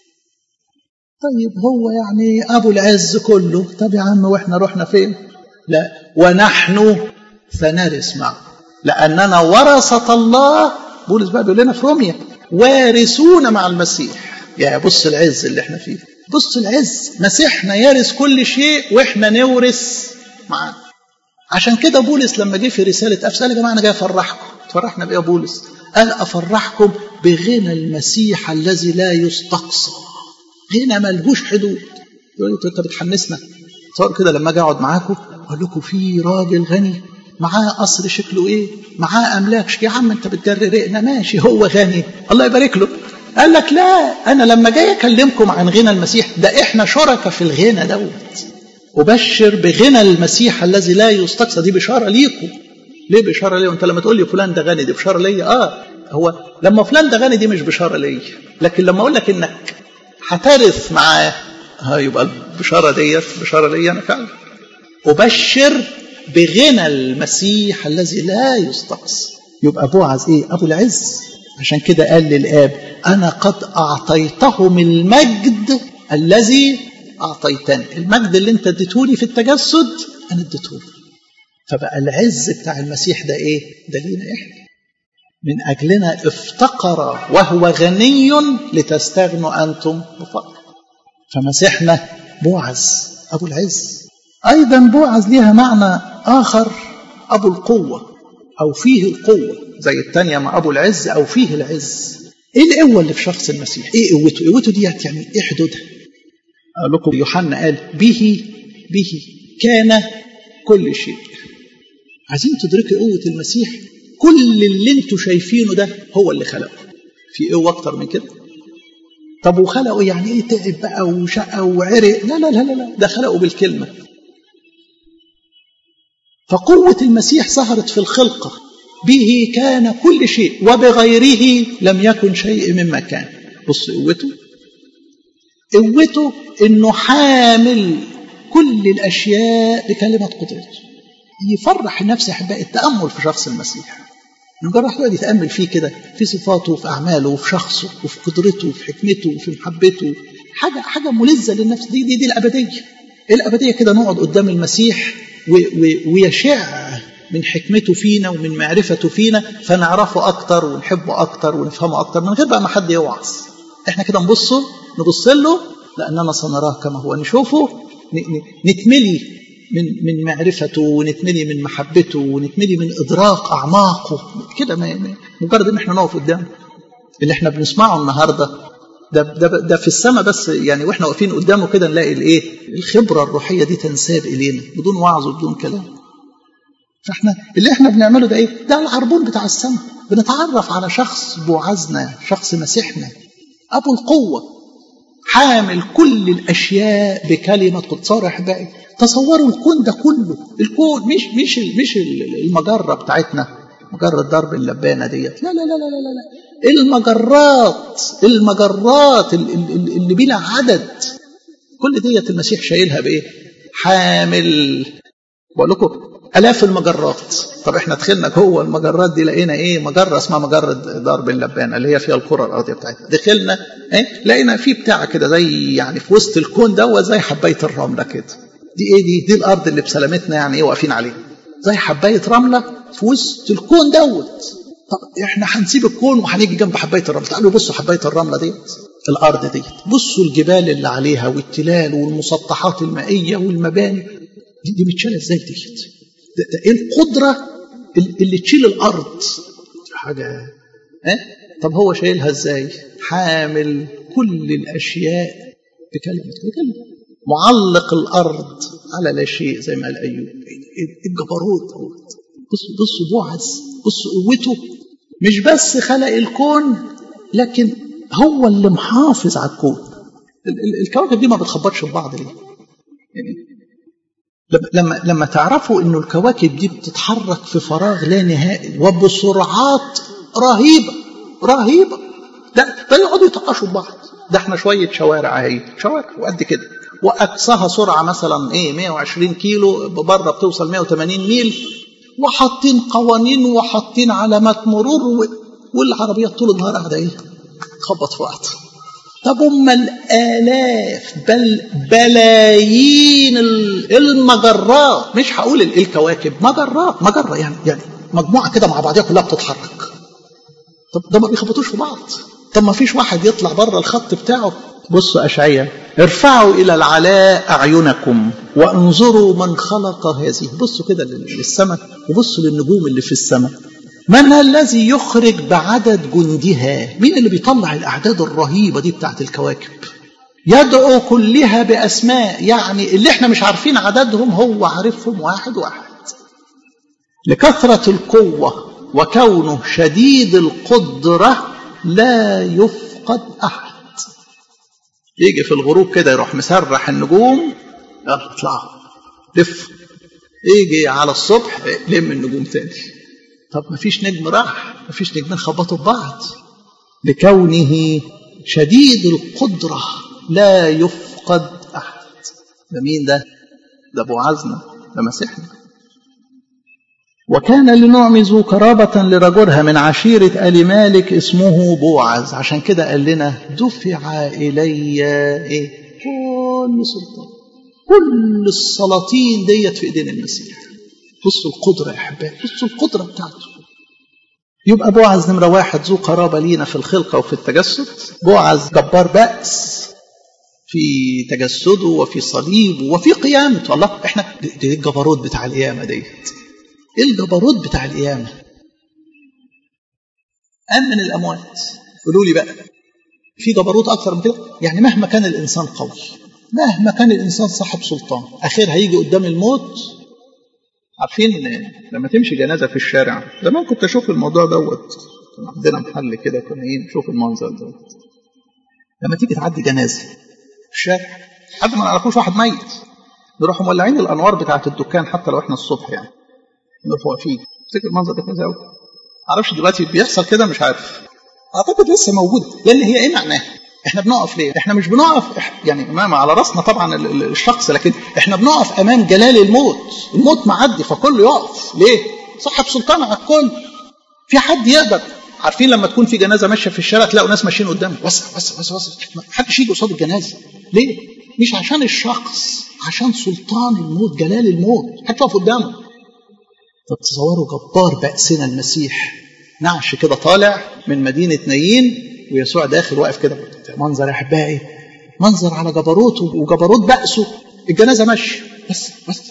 طيب هو يعني أبو العز كله طب يا عم وإحنا رحنا فين لا ونحن سنرث معه لأننا ورثة الله بولس بقى بيقول لنا في روميا وارثون مع المسيح يا بص العز اللي احنا فيه بص العز مسيحنا يرث كل شيء واحنا نورث معاه عشان كده بولس لما جه في رسالة أفس قال يا جماعة أنا جاي أفرحكم تفرحنا بإيه يا بولس قال أفرحكم بغنى المسيح الذي لا يستقصى غنى ملهوش حدود يقول انت بتحمسنا تصور كده لما اجي اقعد معاكم اقول لكم في راجل غني معاه قصر شكله ايه معاه املاك يا عم انت بتجري رقنا ماشي هو غني الله يبارك له قال لك لا انا لما جاي اكلمكم عن غنى المسيح ده احنا شركاء في الغنى دوت أبشر بغنى المسيح الذي لا يستقصى دي بشارة ليكم ليه بشارة ليه وانت لما تقول لي فلان ده غني دي بشارة ليا اه هو لما فلان ده غني دي مش بشارة ليا لكن لما اقول لك انك هترث معاه ها يبقى البشارة ديت بشارة ليا انا فعلا أبشر بغنى المسيح الذي لا يستقصى يبقى بوعز ايه ابو العز عشان كده قال للاب انا قد اعطيتهم المجد الذي أعطيتني المجد اللي أنت اديتهولي في التجسد أنا اديتهولي فبقى العز بتاع المسيح ده إيه؟ ده لينا إحنا من أجلنا افتقر وهو غني لتستغنوا أنتم بفقر فمسيحنا بوعز أبو العز أيضا بوعز ليها معنى آخر أبو القوة أو فيه القوة زي الثانية مع أبو العز أو فيه العز إيه القوة اللي في شخص المسيح؟ إيه قوته؟ قوته ديت يعني إيه حدودها؟ أقول لكم يوحنا قال به به كان كل شيء عايزين تدركوا قوة المسيح كل اللي انتوا شايفينه ده هو اللي خلقه في قوة أكتر من كده طب وخلقه يعني ايه تعب بقى وشقى وعرق لا لا لا لا ده خلقه بالكلمة فقوة المسيح ظهرت في الخلقة به كان كل شيء وبغيره لم يكن شيء مما كان بص قوته قوته انه حامل كل الاشياء بكلمه قدرته يفرح النفس يا احبائي التامل في شخص المسيح مجرد يقعد يتامل فيه كده في صفاته وفي اعماله وفي شخصه وفي قدرته وفي حكمته وفي محبته حاجه حاجه ملذه للنفس دي دي, دي الابديه الابديه كده نقعد قدام المسيح ويشع من حكمته فينا ومن معرفته فينا فنعرفه اكتر ونحبه اكتر ونفهمه اكتر من غير بقى ما حد يوعظ احنا كده نبصه نبص له لأننا سنراه كما هو نشوفه نتملي من من معرفته ونتملي من محبته ونتملي من ادراك اعماقه كده مجرد ان احنا نقف قدامه اللي احنا بنسمعه النهارده ده ده ده في السماء بس يعني واحنا واقفين قدامه كده نلاقي الايه الخبره الروحيه دي تنساب الينا بدون وعظ وبدون كلام فاحنا اللي احنا بنعمله ده ايه ده العربون بتاع السماء بنتعرف على شخص بوعزنا شخص مسيحنا ابو القوه حامل كل الاشياء بكلمه قدسار احبائي تصوروا الكون ده كله الكون مش مش مش المجره بتاعتنا مجرة ضرب اللبانة ديت لا لا لا لا لا لا المجرات المجرات اللي بلا عدد كل ديت المسيح شايلها بايه حامل بقول لكم الاف المجرات طب احنا دخلنا جوه المجرات دي لقينا ايه مجره اسمها مجره ضرب اللبانه اللي هي فيها الكره الارضيه بتاعتنا دخلنا ايه لقينا في بتاع كده زي يعني في وسط الكون دوت زي حبايه الرمله كده دي ايه دي دي الارض اللي بسلامتنا يعني ايه واقفين عليها زي حبايه رمله في وسط الكون دوت طب احنا هنسيب الكون وهنيجي جنب حبايه الرمله تعالوا بصوا حبايه الرمله ديت الارض ديت بصوا الجبال اللي عليها والتلال والمسطحات المائيه والمباني دي, دي متشاله ازاي ديت ده, ده ايه القدره اللي تشيل الارض حاجه اه؟ طب هو شايلها ازاي حامل كل الاشياء بكلمه بكلمه معلق الارض على لا شيء زي ما قال ايوب الجبروت بصوا بصوا بوعز بصوا قوته مش بس خلق الكون لكن هو اللي محافظ على الكون الكواكب دي ما بتخبطش في بعض ليه يعني لما لما تعرفوا انه الكواكب دي بتتحرك في فراغ لا نهائي وبسرعات رهيبه رهيبه ده ده يقعدوا يطقشوا ببعض ده احنا شويه شوارع اهي شوارع وقد كده واقصاها سرعه مثلا ايه 120 كيلو بره بتوصل 180 ميل وحاطين قوانين وحاطين علامات مرور و... والعربيات طول النهار قاعده ايه تخبط في بعض طب هم الالاف بل بلايين المجرات مش هقول الكواكب مجرات مجره يعني يعني مجموعه كده مع بعضها كلها بتتحرك طب ده ما بيخبطوش في بعض طب ما فيش واحد يطلع بره الخط بتاعه بصوا أشعية ارفعوا إلى العلاء أعينكم وانظروا من خلق هذه بصوا كده للسماء وبصوا للنجوم اللي في السماء من الذي يخرج بعدد جندها مين اللي بيطلع الأعداد الرهيبة دي بتاعت الكواكب يدعو كلها بأسماء يعني اللي احنا مش عارفين عددهم هو عارفهم واحد واحد لكثرة القوة وكونه شديد القدرة لا يفقد أحد يجي في الغروب كده يروح مسرح النجوم يلا اطلعوا لف يجي على الصبح لم النجوم تاني طب ما فيش نجم راح ما فيش نجمين خبطوا في بعض لكونه شديد القدرة لا يفقد أحد ده مين ده؟ ده أبو عزنا ده مسيحنا وكان لنعم ذو قرابة لرجلها من عشيرة آل مالك اسمه بوعز عشان كده قال لنا دفع إلي إيه؟ كل سلطان كل السلاطين ديت في إيدين المسيح بصوا القدرة يا أحبائي بصوا القدرة بتاعته يبقى بوعز نمرة واحد ذو قرابة لينا في الخلقة وفي التجسد بوعز جبار بأس في تجسده وفي صليبه وفي قيامته الله احنا دي الجبروت بتاع القيامة ديت ايه الجبروت بتاع القيامة قام من الأموات قولوا لي بقى في جبروت أكثر من كده يعني مهما كان الإنسان قوي مهما كان الإنسان صاحب سلطان أخير هيجي قدام الموت عارفين لما تمشي جنازة في الشارع زمان كنت أشوف الموضوع دوت كان عندنا محل كده كنا ايه نشوف المنظر دوت لما تيجي تعدي جنازة في الشارع حد ما نعرفوش واحد ميت نروحوا مولعين الأنوار بتاعة الدكان حتى لو احنا الصبح يعني نروح واقفين افتكر المنظر ده كويس قوي معرفش دلوقتي بيحصل كده مش عارف اعتقد لسه موجود لان هي ايه معناها احنا بنقف ليه احنا مش بنقف يعني امام على راسنا طبعا الشخص لكن احنا بنقف امام جلال الموت الموت معدي فكله يقف ليه صاحب سلطان على الكل في حد يقدر عارفين لما تكون في جنازه ماشيه في الشارع تلاقوا ناس ماشيين قدامك وسع وسع وسع وسع ما حدش يجي قصاد الجنازه ليه مش عشان الشخص عشان سلطان الموت جلال الموت حتى تقف قدامه فتصوروا جبار بأسنا المسيح نعش كده طالع من مدينة نايين ويسوع داخل واقف كده منظر يا أحبائي منظر على جبروته وجبروت بأسه الجنازة ماشية بس بس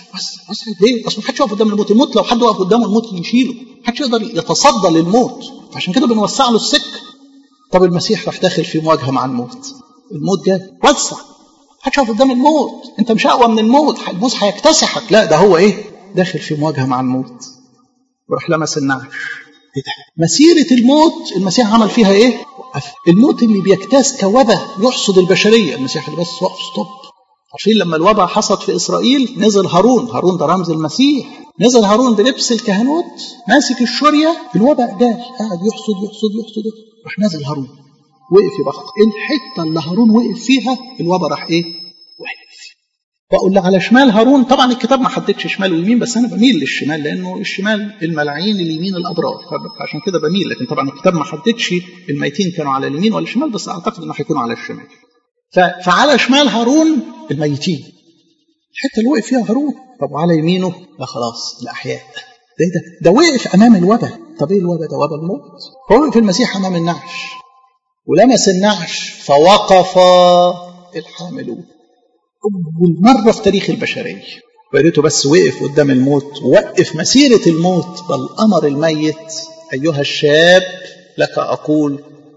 بس بس ليه؟ اصل ما حدش يقف قدام الموت، الموت لو حد وقف قدامه الموت يشيله، ما حدش يقدر يتصدى للموت، فعشان كده بنوسع له السكه. طب المسيح راح داخل في مواجهه مع الموت. الموت جاي وسع. ما حدش يقف قدام الموت، انت مش اقوى من الموت، الموت هيكتسحك، لا ده هو ايه؟ داخل في مواجهه مع الموت. وراح لمس النعش. ايه ده؟ مسيره الموت المسيح عمل فيها ايه؟ وقف. الموت اللي بيجتاز كوبه يحصد البشريه، المسيح اللي بس وقف ستوب. عارفين لما الوباء حصل في اسرائيل نزل هارون هارون ده رمز المسيح نزل هارون بلبس الكهنوت ماسك الشوريه الوباء جاي قاعد يحصد يحصد يحصد راح نازل هارون وقف يبقى الحته اللي هارون وقف فيها الوباء راح ايه؟ وقف بقول له على شمال هارون طبعا الكتاب ما حددش شمال ويمين بس انا بميل للشمال لانه الشمال الملاعين اليمين الابرار فعشان كده بميل لكن طبعا الكتاب ما حددش الميتين كانوا على اليمين ولا الشمال بس اعتقد انه هيكونوا على الشمال فعلى شمال هارون الميتين الحته اللي وقف فيها هارون طب وعلى يمينه لا خلاص الاحياء ده ده ده وقف امام الوباء طب ايه الوباء ده وباء الموت هو وقف المسيح امام النعش ولمس النعش فوقف الحاملون اول مره في تاريخ البشريه وريته بس وقف قدام الموت ووقف مسيره الموت بل امر الميت ايها الشاب لك اقول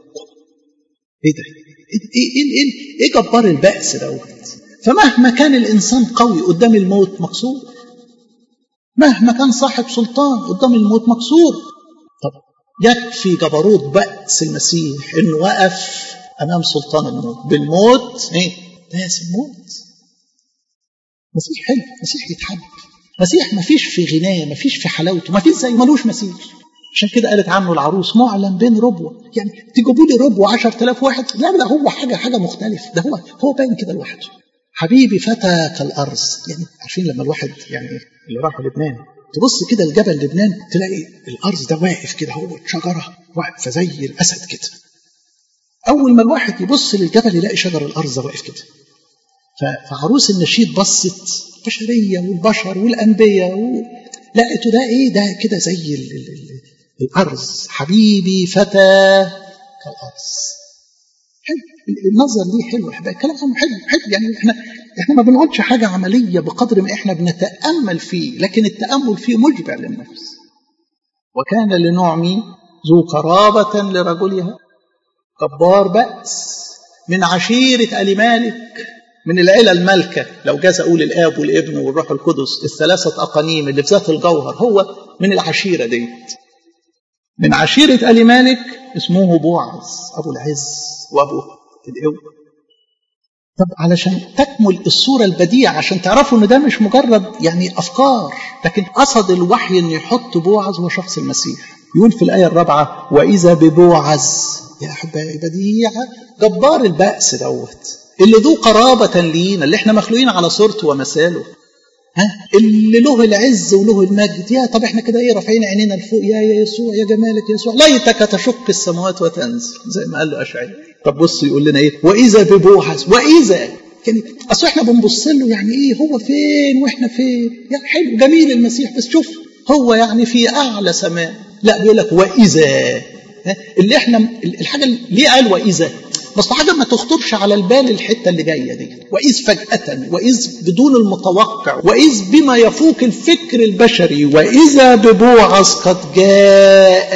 ايه ده ايه ايه ايه ايه جبار البأس دوت فمهما كان الانسان قوي قدام الموت مكسور مهما كان صاحب سلطان قدام الموت مكسور طب يكفي جبروت بأس المسيح انه وقف امام سلطان الموت بالموت ايه داس الموت مسيح حلو مسيح يتحب مسيح ما فيش في غناه ما فيش في حلاوته ما فيش زي ملوش مسيح عشان كده قالت عنه العروس معلم بين ربوة يعني تجيبوا لي ربوة 10000 واحد لا لا هو حاجة حاجة مختلفة ده هو هو باين كده لوحده حبيبي فتى كالأرض يعني عارفين لما الواحد يعني اللي راح لبنان تبص كده لجبل لبنان تلاقي الأرض ده واقف كده هو شجرة واقفة زي الأسد كده أول ما الواحد يبص للجبل يلاقي شجر الأرض ده واقف كده فعروس النشيد بصت البشرية والبشر والأنبياء و... لقيته ده إيه ده كده زي ال... ال... الأرز حبيبي فتى كالأرز حلو النظر ليه حلو احنا كلام حلو حلو يعني احنا احنا ما بنقولش حاجة عملية بقدر ما احنا بنتأمل فيه لكن التأمل فيه مشبع للنفس وكان لنعمي ذو قرابة لرجلها جبار بأس من عشيرة آل مالك من العيلة المالكة لو جاز أقول الآب والابن والروح القدس الثلاثة أقانيم اللي في ذات الجوهر هو من العشيرة ديت من عشيرة آل مالك اسمه بوعز أبو العز وأبو القوة طب علشان تكمل الصورة البديعة عشان تعرفوا إن ده مش مجرد يعني أفكار لكن قصد الوحي إن يحط بوعز هو شخص المسيح يقول في الآية الرابعة وإذا ببوعز يا أحبائي بديعة جبار البأس دوت اللي ذو قرابة لينا اللي احنا مخلوقين على صورته ومثاله ها اللي له العز وله المجد يا طب احنا كده ايه رافعين عينينا لفوق يا يا يسوع يا جمالك يا يسوع ليتك تشق السماوات وتنزل زي ما قال له اشعياء طب بص يقول لنا ايه واذا ببوحس واذا يعني اصل احنا بنبص له يعني ايه هو فين واحنا فين يعني حلو جميل المسيح بس شوف هو يعني في اعلى سماء لا بيقول لك واذا اللي احنا الحاجه اللي ليه قال واذا بس حاجة ما تخطرش على البال الحتة اللي جاية دي وإذ فجأة وإذ بدون المتوقع وإذ بما يفوق الفكر البشري وإذا ببوعز قد جاء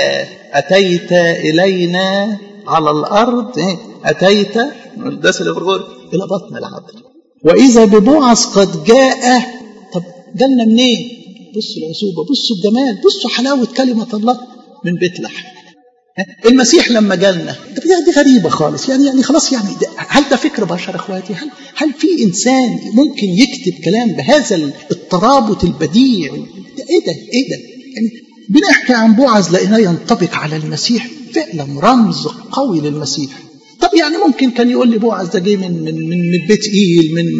أتيت إلينا على الأرض أتيت الداس اللي إلى بطن العبد وإذا ببوعز قد جاء طب جالنا منين؟ بصوا العزوبة بصوا الجمال بصوا حلاوة كلمة الله من بيت لحم المسيح لما جالنا دي غريبة خالص يعني يعني خلاص يعني ده هل ده فكر بشر اخواتي هل هل في انسان ممكن يكتب كلام بهذا الترابط البديع ده ايه ده ايه ده يعني بنحكي عن بوعز لقيناه ينطبق على المسيح فعلا رمز قوي للمسيح طب يعني ممكن كان يقول لي بوعز ده جه من من من, من بيت ايل من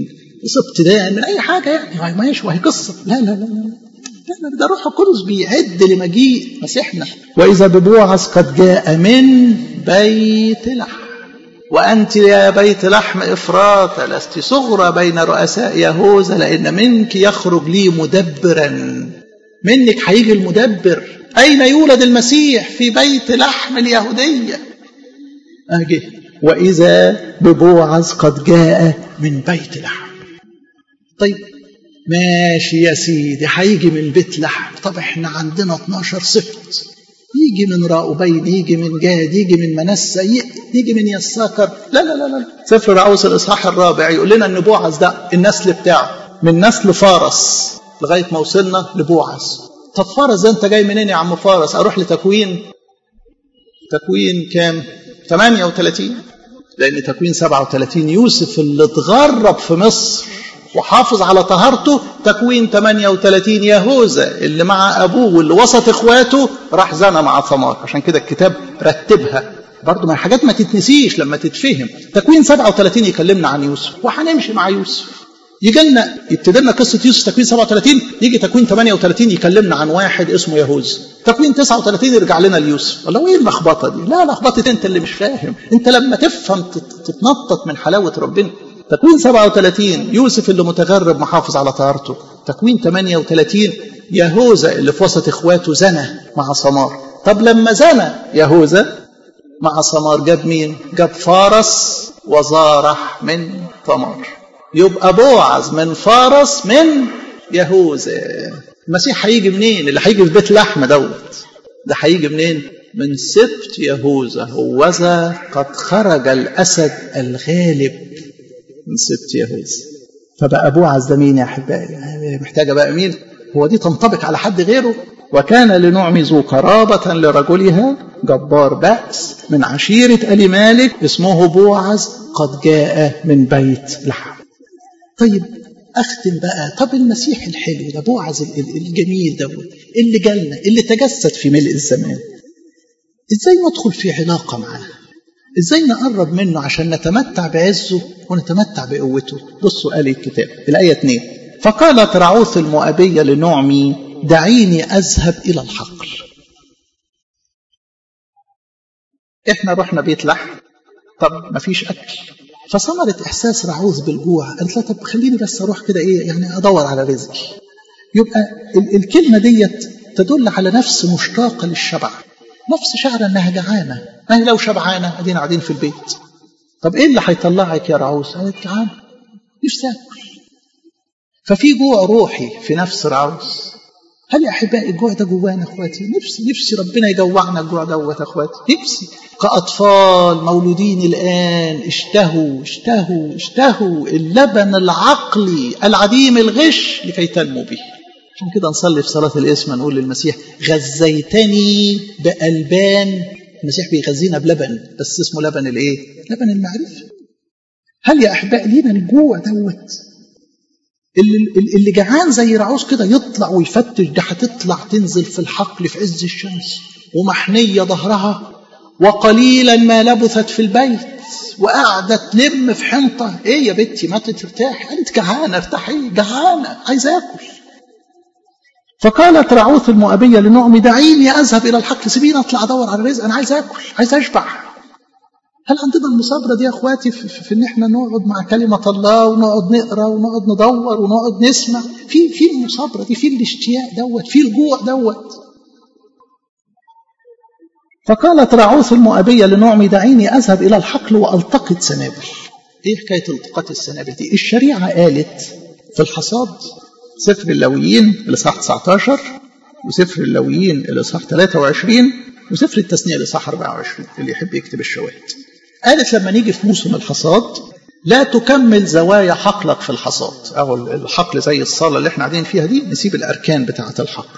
سبط دان من اي حاجه يعني ماشي وهي قصه لا لا لا, لا. ده روح القدس بيعد لمجيء مسيحنا وإذا ببوعز قد جاء من بيت لحم وأنت يا بيت لحم إفراط لست صغرى بين رؤساء يهوذا لأن منك يخرج لي مدبرا منك هيجي المدبر أين يولد المسيح في بيت لحم اليهودية أجي وإذا ببوعز قد جاء من بيت لحم طيب ماشي يا سيدي هيجي من بيت لحم طب احنا عندنا 12 صفت يجي من راؤوبين يجي من جاد يجي من منسى يجي من يساكر لا لا لا لا سفر رعوس الاصحاح الرابع يقول لنا ان بوعز ده النسل بتاعه من نسل فارس لغايه ما وصلنا لبوعز طب فارس ده انت جاي منين يا عم فارس اروح لتكوين تكوين كام 38 لان تكوين 37 يوسف اللي اتغرب في مصر وحافظ على طهارته تكوين 38 يهوذا اللي مع ابوه واللي وسط اخواته راح زنى مع ثمار عشان كده الكتاب رتبها برضه ما الحاجات ما تتنسيش لما تتفهم تكوين 37 يكلمنا عن يوسف وهنمشي مع يوسف يجي لنا يبتدي لنا قصه يوسف تكوين 37 يجي تكوين 38 يكلمنا عن واحد اسمه يهوذا تكوين 39 يرجع لنا ليوسف الله ايه اللخبطه دي لا لخبطه انت اللي مش فاهم انت لما تفهم تتنطط من حلاوه ربنا تكوين 37 يوسف اللي متغرب محافظ على طهارته تكوين 38 يهوذا اللي في وسط اخواته زنى مع سمار طب لما زنى يهوذا مع سمار جاب مين جاب فارس وزارح من ثمار يبقى بوعز من فارس من يهوذا المسيح هيجي منين اللي هيجي في بيت لحم دوت ده هيجي منين من سبت يهوذا هوذا قد خرج الاسد الغالب من سبت يهوذا فبقى بوعز ده مين يا احبائي محتاجه بقى مين هو دي تنطبق على حد غيره وكان لنعم ذو قرابة لرجلها جبار بأس من عشيرة آل مالك اسمه بوعز قد جاء من بيت لحم طيب اختم بقى طب المسيح الحلو ده بوعز الجميل دوت اللي جالنا اللي تجسد في ملء الزمان ازاي ندخل في علاقه معاه ازاي نقرب منه عشان نتمتع بعزه ونتمتع بقوته بصوا قال الكتاب الايه 2 فقالت رعوث المؤبيه لنعمي دعيني اذهب الى الحقل احنا رحنا بيت لحم طب مفيش اكل فثمرت احساس رعوز بالجوع قالت لها طب خليني بس اروح كده ايه يعني ادور على رزقي يبقى ال- الكلمه ديت تدل على نفس مشتاقه للشبع نفس شعر انها جعانه ما هي لو شبعانه ادينا قاعدين في البيت طب ايه اللي هيطلعك يا رعوز قالت جعانه نفسي اكل ففي جوع روحي في نفس رعوز هل يا احبائي الجوع ده جوانا اخواتي نفسي نفسي ربنا يجوعنا الجوع دوت اخواتي نفسي كاطفال مولودين الان اشتهوا اشتهوا اشتهوا اللبن العقلي العديم الغش لكي تنمو به عشان كده نصلي في صلاه الاسم نقول للمسيح غذيتني بالبان المسيح بيغذينا بلبن بس اسمه لبن الايه لبن المعرفه هل يا احبائي لينا الجوع دوت اللي, اللي جعان زي رعوز كده يطلع ويفتش ده هتطلع تنزل في الحقل في عز الشمس ومحنية ظهرها وقليلا ما لبثت في البيت وقاعدة تلم في حنطة ايه يا بنتي ما ترتاحي قالت جعانة ارتاحي جعانة عايزة اكل فقالت رعوث المؤبية لنعمي دعيني اذهب الى الحقل سيبيني اطلع ادور على رزق انا عايز اكل عايز اشبع هل عندنا المصابرة دي يا اخواتي في, في, في ان احنا نقعد مع كلمة الله ونقعد نقرا ونقعد ندور ونقعد نسمع في في المصابرة دي في الاشتياق دوت في الجوع دوت فقالت رعوث المؤبية لنعمي دعيني أذهب إلى الحقل وألتقط سنابل إيه حكاية التقاط السنابل دي الشريعة قالت في الحصاد سفر اللويين الإصحاح 19 وسفر اللويين الإصحاح 23 وسفر التثنية الإصحاح 24 اللي يحب يكتب الشواهد قالت لما نيجي في موسم الحصاد لا تكمل زوايا حقلك في الحصاد أو الحقل زي الصالة اللي احنا قاعدين فيها دي نسيب الأركان بتاعة الحقل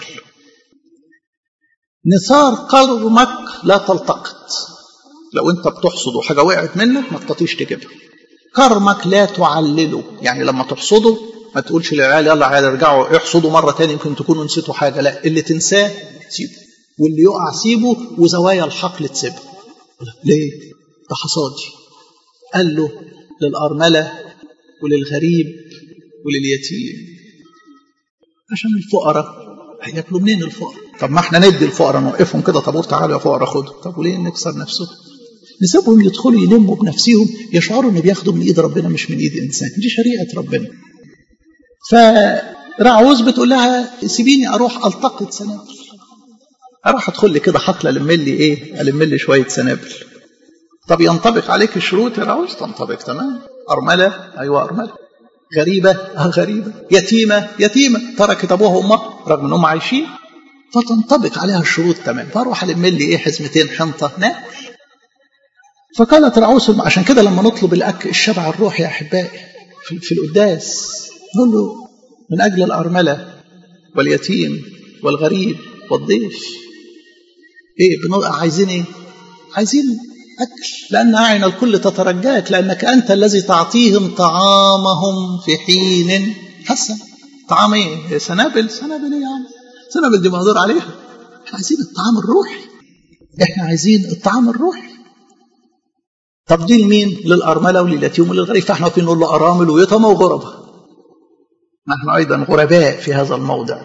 نثار قرمك لا تلتقط لو انت بتحصد وحاجة وقعت منك ما تطيش تجيبها كرمك لا تعلله يعني لما تحصده ما تقولش للعيال يلا عيال ارجعوا احصدوا مرة تاني يمكن تكونوا نسيتوا حاجة لا اللي تنساه سيبه واللي يقع سيبه وزوايا الحقل تسيبها ليه؟ ده حصادي قال له للأرملة وللغريب ولليتيم عشان الفقراء هياكلوا منين الفقراء؟ طب ما احنا ندي الفقراء نوقفهم كده طابور تعالوا يا فقراء خدوا طب وليه نكسر نفسهم؟ نسيبهم يدخلوا يلموا بنفسهم يشعروا ان بياخدوا من ايد ربنا مش من ايد انسان دي شريعه ربنا فرعوز بتقول لها سيبيني اروح التقط سنابل اروح ادخل لي كده حقل الم لي ايه الم لي شويه سنابل طب ينطبق عليك الشروط يا رعوز تنطبق تمام ارمله ايوه ارمله غريبة اه غريبة يتيمة يتيمة تركت أبوها وأمها رغم أنهم عايشين فتنطبق عليها الشروط تمام فأروح ألم لي إيه حزمتين حنطة ناكل فقالت رعوس عشان كده لما نطلب الأكل الشبع الروحي يا أحبائي في, في القداس نقول له من أجل الأرملة واليتيم والغريب والضيف إيه بنبقى عايزين إيه؟ عايزين أكل لأن أعين الكل تترجاك لأنك أنت الذي تعطيهم طعامهم في حين حسن طعام إيه؟ سنابل سنابل إيه يا عم سنابل دي مهدور عليها إحنا عايزين الطعام الروحي إحنا عايزين الطعام الروحي طب دي لمين؟ للأرملة ولليتيم وللغريب فإحنا واقفين نقول له أرامل ويتامى وغرباء نحن أيضا غرباء في هذا الموضع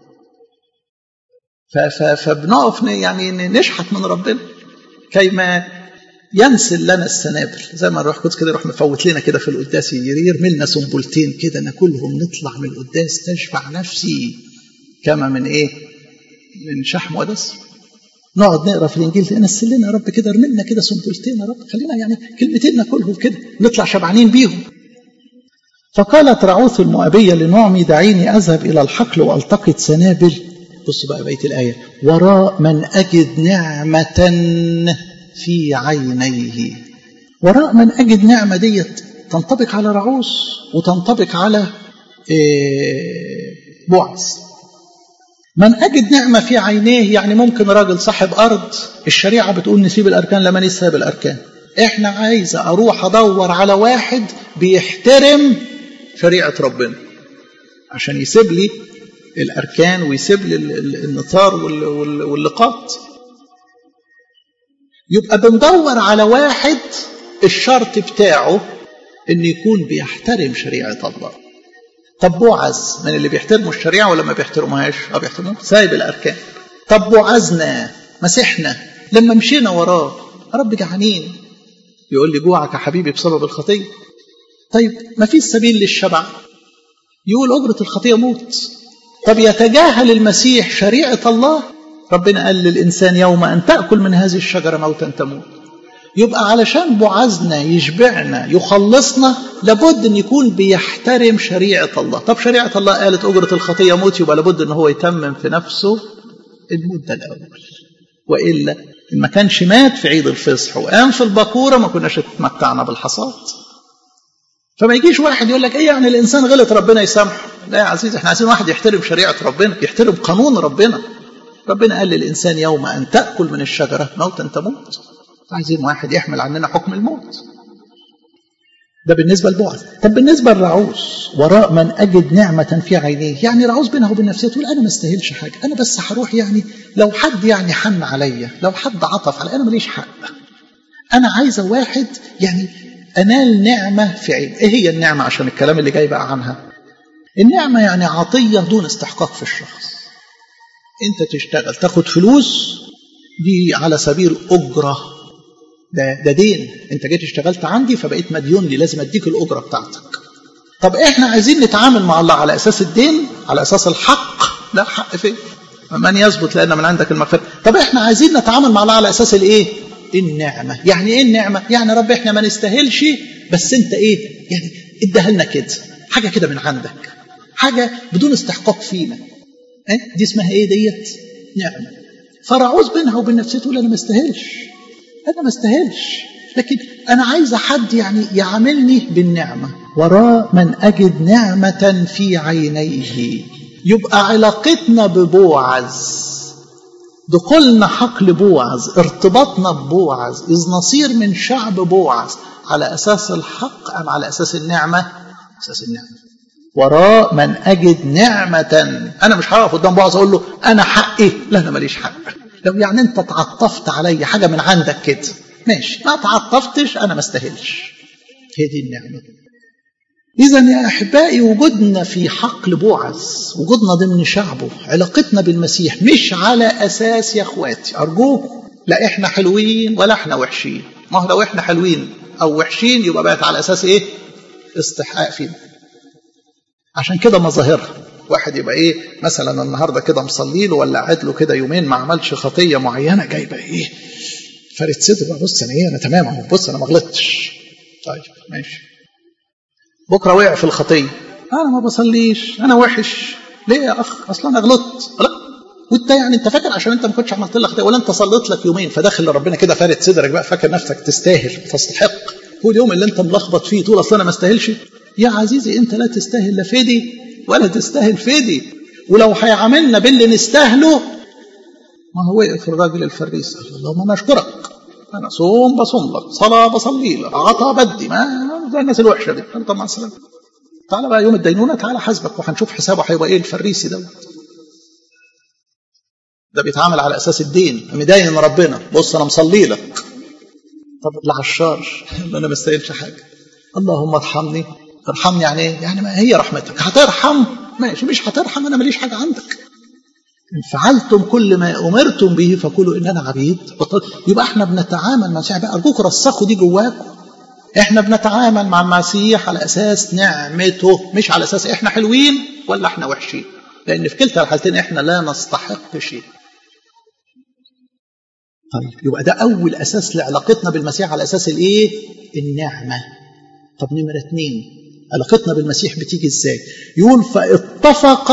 فبنقف يعني نشحت من ربنا كيما ينسل لنا السنابل زي ما الروح القدس كده يروح مفوت لنا كده في القداس يرمي لنا سنبلتين كده ناكلهم نطلع من القداس تشبع نفسي كما من ايه؟ من شحم ودسم نقعد نقرا في الانجيل ننسل لنا يا رب كده ارمي لنا كده سنبلتين يا رب خلينا يعني كلمتين ناكلهم كده نطلع شبعانين بيهم فقالت رعوث المؤبية لنعمي دعيني أذهب إلى الحقل وألتقط سنابل بص بقى بيت الآية وراء من أجد نعمة في عينيه وراء من أجد نعمة ديت تنطبق على رعوس وتنطبق على بعث من أجد نعمة في عينيه يعني ممكن راجل صاحب أرض الشريعة بتقول نسيب الأركان لما نسيب الأركان إحنا عايزة أروح أدور على واحد بيحترم شريعة ربنا عشان يسيب لي الأركان ويسيب لي النطار واللقاط يبقى بندور على واحد الشرط بتاعه ان يكون بيحترم شريعة الله طب بوعز من اللي بيحترموا الشريعة ولا ما بيحترموهاش اه بيحترموها سايب الأركان طب بوعزنا مسحنا لما مشينا وراه رب جعانين يقول لي جوعك يا حبيبي بسبب الخطية طيب ما فيش سبيل للشبع يقول أجرة الخطية موت طب يتجاهل المسيح شريعة الله ربنا قال للإنسان يوم أن تأكل من هذه الشجرة موتا تموت يبقى علشان بعزنا يشبعنا يخلصنا لابد أن يكون بيحترم شريعة الله طب شريعة الله قالت أجرة الخطية موت يبقى لابد أن هو يتمم في نفسه المدة الأول وإلا إن ما كانش مات في عيد الفصح وقام في البكورة ما كناش اتمتعنا بالحصاد فما يجيش واحد يقول لك ايه يعني الانسان غلط ربنا يسامحه لا يا عزيزي احنا عايزين واحد يحترم شريعه ربنا يحترم قانون ربنا ربنا قال للانسان يوم ان تاكل من الشجره موتا تموت عايزين واحد يحمل عننا حكم الموت ده بالنسبة لبعض طب بالنسبة لرعوس وراء من أجد نعمة في عينيه يعني رعوس بينها وبين نفسها تقول أنا ما استاهلش حاجة أنا بس هروح يعني لو حد يعني حن عليا لو حد عطف عليا أنا ماليش حق أنا عايزة واحد يعني أنال نعمة في عين إيه هي النعمة عشان الكلام اللي جاي بقى عنها النعمة يعني عطية دون استحقاق في الشخص أنت تشتغل تاخد فلوس دي على سبيل أجرة ده, ده دين أنت جيت اشتغلت عندي فبقيت مديون لي لازم أديك الأجرة بتاعتك طب إحنا عايزين نتعامل مع الله على أساس الدين على أساس الحق لا حق فين من يثبت لأن من عندك المغفرة طب إحنا عايزين نتعامل مع الله على أساس الإيه النعمة يعني ايه النعمة يعني رب احنا ما نستاهلش بس انت ايه يعني اديها لنا كده حاجة كده من عندك حاجة بدون استحقاق فينا ايه دي اسمها ايه ديت نعمة فرعوز بينها وبين نفسها تقول انا ما استاهلش انا ما استاهلش لكن انا عايزة حد يعني يعاملني بالنعمة وراء من اجد نعمة في عينيه يبقى علاقتنا ببوعز دخولنا حقل بوعز ارتباطنا ببوعز إذ نصير من شعب بوعز على أساس الحق أم على أساس النعمة أساس النعمة وراء من أجد نعمة أنا مش هقف قدام بوعز أقول له أنا حقي لا أنا ماليش حق لو يعني أنت تعطفت علي حاجة من عندك كده ماشي ما تعطفتش أنا ما استاهلش هي دي النعمة إذا يا أحبائي وجودنا في حقل بوعز وجودنا ضمن شعبه علاقتنا بالمسيح مش على أساس يا أخواتي أرجوكم لا إحنا حلوين ولا إحنا وحشين ما هو لو إحنا حلوين أو وحشين يبقى بقت على أساس إيه؟ استحقاق فينا عشان كده مظاهرها واحد يبقى ايه مثلا النهارده كده مصلي له ولا قاعد له كده يومين ما عملش خطيه معينه جايبه ايه فارد صدره بص انا ايه انا تمام اهو بص انا ما غلطتش طيب ماشي بكره وقع في الخطيه انا ما بصليش انا وحش ليه يا اخ اصلا انا غلطت لا وانت يعني انت فاكر عشان انت ما كنتش عملت لك خطيه ولا انت صليت لك يومين فداخل لربنا كده فارد صدرك بقى فاكر نفسك تستاهل تستحق هو اليوم اللي انت ملخبط فيه تقول اصل انا ما استاهلش يا عزيزي انت لا تستاهل لا فدي ولا تستاهل فدي ولو هيعاملنا باللي نستاهله ما هو وقف الراجل الفريس قال اللهم انا اشكرك انا صوم بصوم لك صلاه بصلي لك عطا بدي ما زي الناس الوحشه دي قال طب مع السلامه تعالى بقى يوم الدينونه تعالى حاسبك وهنشوف حسابه هيبقى ايه الفريسي دوت ده بيتعامل على اساس الدين مدين ربنا بص انا مصلي لك طب العشار انا ما استاهلش حاجه اللهم ارحمني ارحمني يعني ايه يعني ما هي رحمتك هترحم ماشي مش هترحم انا ماليش حاجه عندك ان فعلتم كل ما امرتم به فقولوا اننا عبيد يبقى احنا بنتعامل مع بقى ارجوكم رسخوا دي جواكم احنا بنتعامل مع المسيح على اساس نعمته مش على اساس احنا حلوين ولا احنا وحشين لان في كلتا الحالتين احنا لا نستحق شيء طيب يبقى ده اول اساس لعلاقتنا بالمسيح على اساس الايه النعمه طب نمره اتنين علاقتنا بالمسيح بتيجي ازاي يقول فاتفق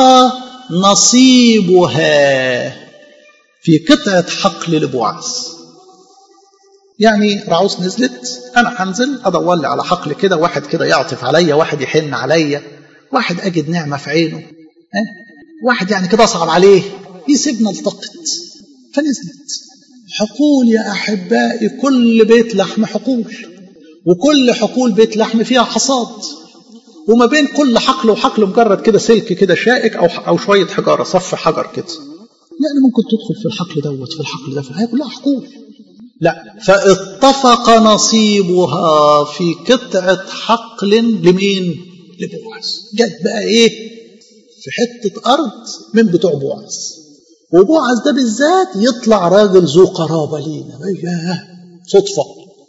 نصيبها في قطعة حقل لبوعز يعني رعوز نزلت انا هنزل ادور لي على حقل كده واحد كده يعطف عليا واحد يحن عليا واحد اجد نعمه في عينه ها واحد يعني كده اصعب عليه يسيبنا التقط فنزلت حقول يا احبائي كل بيت لحم حقول وكل حقول بيت لحم فيها حصاد وما بين كل حقل وحقل مجرد كده سلك كده شائك او او شويه حجاره صف حجر كده يعني ممكن تدخل في الحقل دوت في الحقل ده هي كلها حقول لا فاتفق نصيبها في قطعة حقل لمين؟ لبوعز جت بقى ايه؟ في حتة أرض من بتوع بوعز وبوعز ده بالذات يطلع راجل ذو قرابة لينا ايه صدفة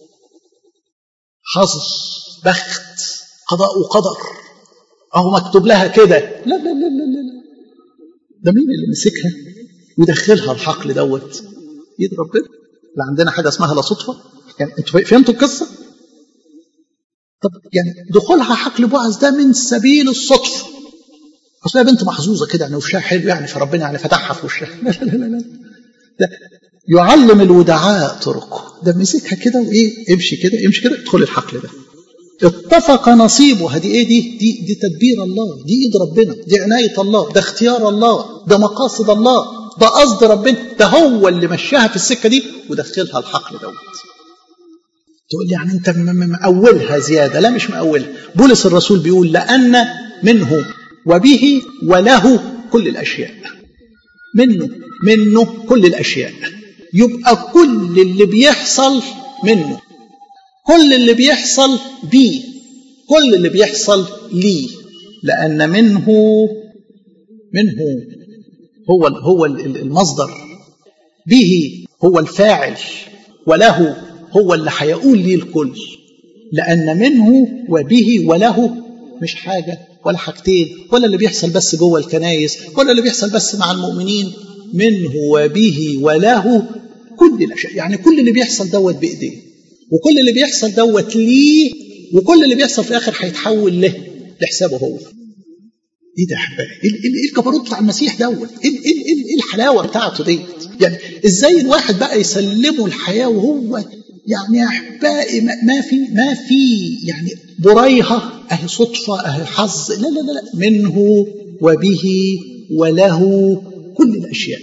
حظ بخت قضاء وقدر اهو مكتوب لها كده لا لا لا لا لا ده مين اللي مسكها ودخلها الحقل دوت ايد ربنا لا عندنا حاجه اسمها لا صدفه يعني انتوا فهمتوا القصه طب يعني دخولها حقل بوعز ده من سبيل الصدفه اصل بنت محظوظه كده يعني وشها حلو يعني فربنا يعني فتحها في وشها لا لا لا لا ده يعلم الودعاء طرقه ده مسكها كده وايه امشي كده امشي كده ادخل الحقل ده اتفق نصيبها دي ايه دي دي دي تدبير الله دي ايد ربنا دي عنايه الله ده اختيار الله ده مقاصد الله ده قصد ربنا ده هو اللي مشاها في السكه دي ودخلها الحقل دوت تقول لي يعني انت مأولها زياده لا مش مأولها بولس الرسول بيقول لأن منه وبه وله كل الاشياء منه منه كل الاشياء يبقى كل اللي بيحصل منه كل اللي بيحصل بيه كل اللي بيحصل ليه لأن منه منه هو هو المصدر به هو الفاعل وله هو اللي هيقول ليه الكل لأن منه وبه وله مش حاجة ولا حاجتين ولا اللي بيحصل بس جوه الكنايس ولا اللي بيحصل بس مع المؤمنين منه وبه وله كل الأشياء يعني كل اللي بيحصل دوت بإيديه وكل اللي بيحصل دوت ليه وكل اللي بيحصل في الاخر هيتحول له لحسابه هو ايه ده يا احبائي ايه ايه الجبروت بتاع المسيح دوت ايه ايه ايه الحلاوه بتاعته ديت يعني ازاي الواحد بقى يسلمه الحياه وهو يعني يا احبائي ما في ما في يعني بريهه اهي صدفه اهي حظ لا لا لا لا منه وبه وله كل الاشياء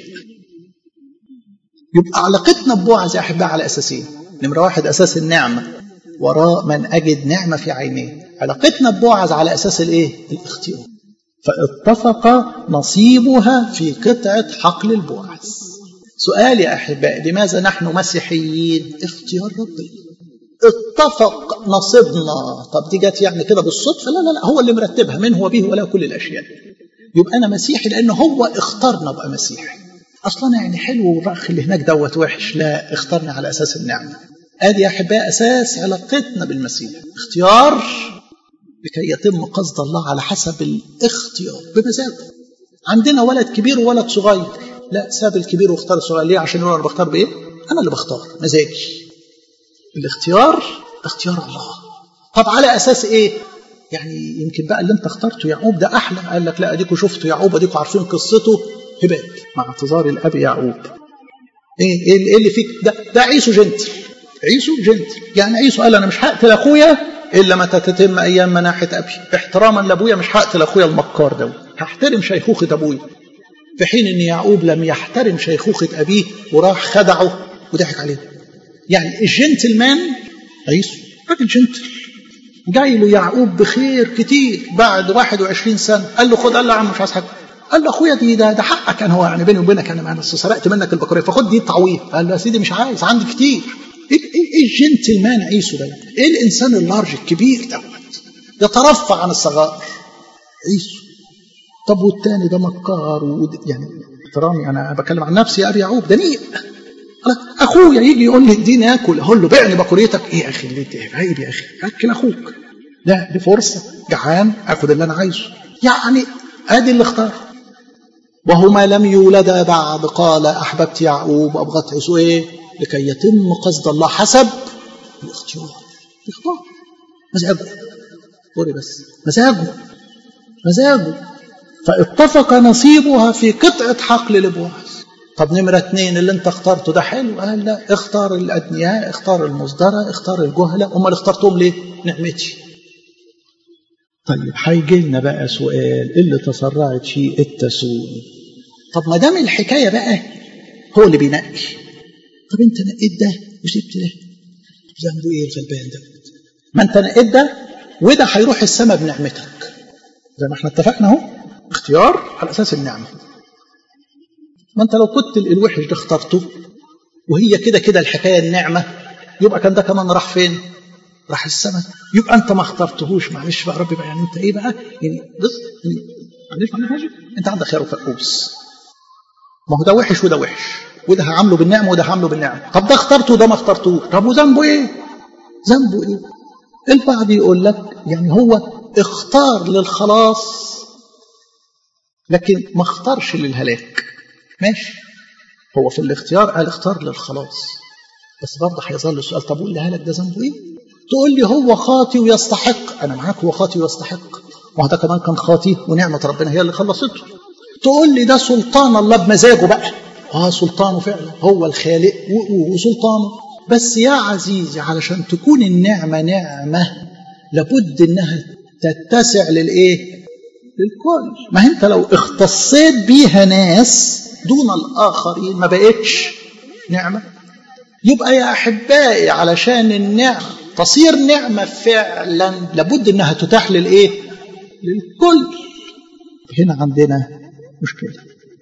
يبقى علاقتنا ببوعز يا احبائي على اساسين نمرة واحد أساس النعمة وراء من أجد نعمة في عينيه علاقتنا ببوعز على أساس الإيه؟ الاختيار فاتفق نصيبها في قطعة حقل البوعز سؤال يا أحباء لماذا نحن مسيحيين اختيار ربنا اتفق نصيبنا طب دي جت يعني كده بالصدفة لا لا لا هو اللي مرتبها منه وبه ولا كل الأشياء يبقى أنا مسيحي لأن هو اختارنا أبقى مسيحي اصلا يعني حلو والرخ اللي هناك دوت وحش لا اختارنا على اساس النعمه ادي يا احباء اساس علاقتنا بالمسيح اختيار لكي يتم قصد الله على حسب الاختيار بمزاجه عندنا ولد كبير وولد صغير لا ساب الكبير واختار الصغير ليه عشان يقول انا بختار بايه انا اللي بختار مزاجي الاختيار اختيار الله طب على اساس ايه يعني يمكن بقى اللي انت اخترته يعقوب ده احلى قال لك لا اديكوا شفتوا يعقوب اديكوا عارفين قصته هبات مع اعتذار الاب يعقوب ايه ايه اللي فيك ده ده عيسو جنتل عيسو جنتل يعني عيسو قال انا مش هقتل اخويا الا متى تتم ايام مناحه ابي احتراما لابويا مش هقتل اخويا المكار ده هحترم شيخوخه ابويا في حين ان يعقوب لم يحترم شيخوخه ابيه وراح خدعه وضحك عليه يعني الجنتلمان عيسو راجل جنتل جاي له يعقوب بخير كتير بعد 21 سنه قال له خد قال له يا عم مش عايز حاجه قال له اخويا دي ده, ده حقك انا هو يعني بيني وبينك انا انا سرقت منك البكوريه فخد دي تعويض قال له يا سيدي مش عايز عندي كتير ايه ايه الجنتلمان عيسو ده ايه الانسان اللارج الكبير دوت يترفع عن الصغائر عيسو طب والتاني ده مكار ود... يعني احترامي انا بتكلم عن نفسي يا ابي يعقوب ده مين اخويا يجي يقول لي اديني اكل اقول له بعني بكوريتك ايه يا اخي اللي انت عيب يا اخي اكل اخوك لا دي فرصه جعان اخد اللي انا عايزه يعني ادي اللي اختار وهما لم يولدا بعد قال احببت يعقوب ابغضت عيسو ايه لكي يتم قصد الله حسب الاختيار اختار مزاجه قولي بس مزاجه مزاجه فاتفق نصيبها في قطعة حقل لبوعز طب نمرة اتنين اللي انت اخترته ده حلو قال لا اختار الأدنياء اختار المصدرة اختار الجهلة امال اخترتهم ليه نعمتي طيب هيجي لنا بقى سؤال اللي تسرعت فيه التسوء طب ما دام الحكاية بقى هو اللي بينقي طب انت نقيت ده وسبت ده ذنبه ايه الغلبان ده ما انت نقيت ده وده هيروح السما بنعمتك زي ما احنا اتفقنا اهو اختيار على اساس النعمه ما انت لو كنت الوحش ده اخترته وهي كده كده الحكايه النعمه يبقى كان ده كمان راح فين؟ راح السماء يبقى انت ما اخترتهوش معلش بقى ربي بقى يعني انت ايه بقى؟ يعني بص يعني معلش معلش حاجه انت عندك خير وفقوس ما هو ده وحش وده وحش وده هعامله بالنعمه وده هعامله بالنعمه طب ده اخترته وده ما اخترتوش طب وذنبه ايه؟ ذنبه ايه؟ البعض يقول لك يعني هو اختار للخلاص لكن ما اختارش للهلاك ماشي هو في الاختيار قال اختار للخلاص بس برضه هيظل السؤال طب واللي هلك ده ذنبه ايه؟ تقول لي هو خاطي ويستحق انا معاك هو خاطي ويستحق ما هو ده كمان كان خاطي ونعمه ربنا هي اللي خلصته تقول لي ده سلطان الله بمزاجه بقى اه سلطانه فعلا هو الخالق وسلطانه بس يا عزيزي علشان تكون النعمه نعمه لابد انها تتسع للايه؟ للكل ما انت لو اختصيت بيها ناس دون الاخرين ما بقتش نعمه يبقى يا احبائي علشان النعمه تصير نعمه فعلا لابد انها تتاح للايه للكل هنا عندنا مشكله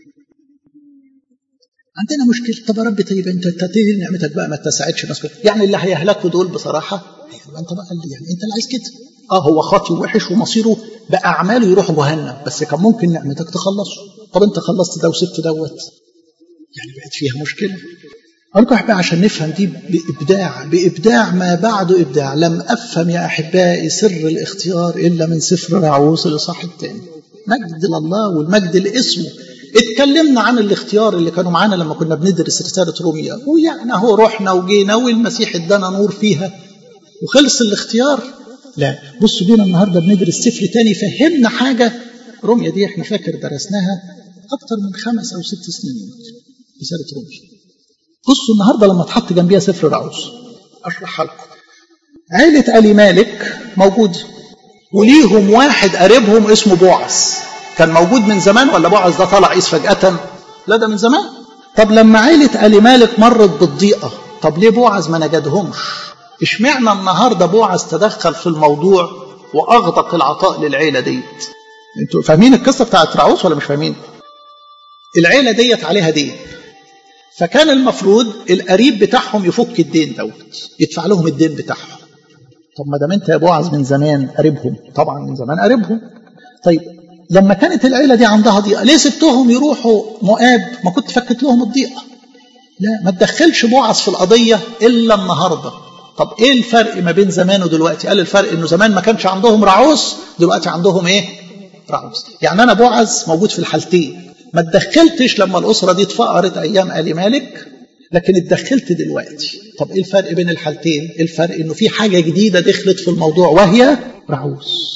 عندنا مشكله طب يا رب طيب انت تدي نعمتك بقى ما اتسعتش ناس يعني اللي هيهلكوا دول بصراحه انت بقى اللي يعني انت اللي عايز كده اه هو خاطي ووحش ومصيره باعماله يروح جهنم بس كان ممكن نعمتك تخلصه طب انت خلصت ده وسبت دوت يعني بقت فيها مشكله أرجو أحبائي عشان نفهم دي بإبداع بإبداع ما بعده إبداع لم أفهم يا أحبائي سر الاختيار إلا من سفر رعوس الإصحاح الثاني مجد لله والمجد لاسمه اتكلمنا عن الاختيار اللي كانوا معانا لما كنا بندرس رسالة روميا ويعني اهو رحنا وجينا والمسيح ادانا نور فيها وخلص الاختيار لا بصوا بينا النهارده بندرس سفر تاني فهمنا حاجة روميا دي احنا فاكر درسناها أكتر من خمس أو ست سنين رسالة روميا بصوا النهارده لما اتحط جنبيها سفر رعوس اشرحها لكم عيلة آل مالك موجود وليهم واحد قريبهم اسمه بوعز كان موجود من زمان ولا بوعز ده طلع عيس فجأة لا ده من زمان طب لما عيلة آل مالك مرت بالضيقة طب ليه بوعز ما نجدهمش اشمعنى النهارده بوعز تدخل في الموضوع واغدق العطاء للعيله ديت انتوا فاهمين القصه بتاعت رعوس ولا مش فاهمين العيله ديت عليها دين فكان المفروض القريب بتاعهم يفك الدين دوت يدفع لهم الدين بتاعهم طب ما دام انت يا بوعز من زمان قريبهم طبعا من زمان قريبهم طيب لما كانت العيله دي عندها ضيقه ليه سبتهم يروحوا مؤاب ما كنت فكت لهم الضيقه لا ما تدخلش بوعز في القضيه الا النهارده طب ايه الفرق ما بين زمان ودلوقتي قال الفرق انه زمان ما كانش عندهم رعوس دلوقتي عندهم ايه رعوس يعني انا بوعز موجود في الحالتين ما اتدخلتش لما الأسرة دي اتفقرت أيام آل مالك لكن اتدخلت دلوقتي طب إيه الفرق بين الحالتين الفرق إنه في حاجة جديدة دخلت في الموضوع وهي رعوس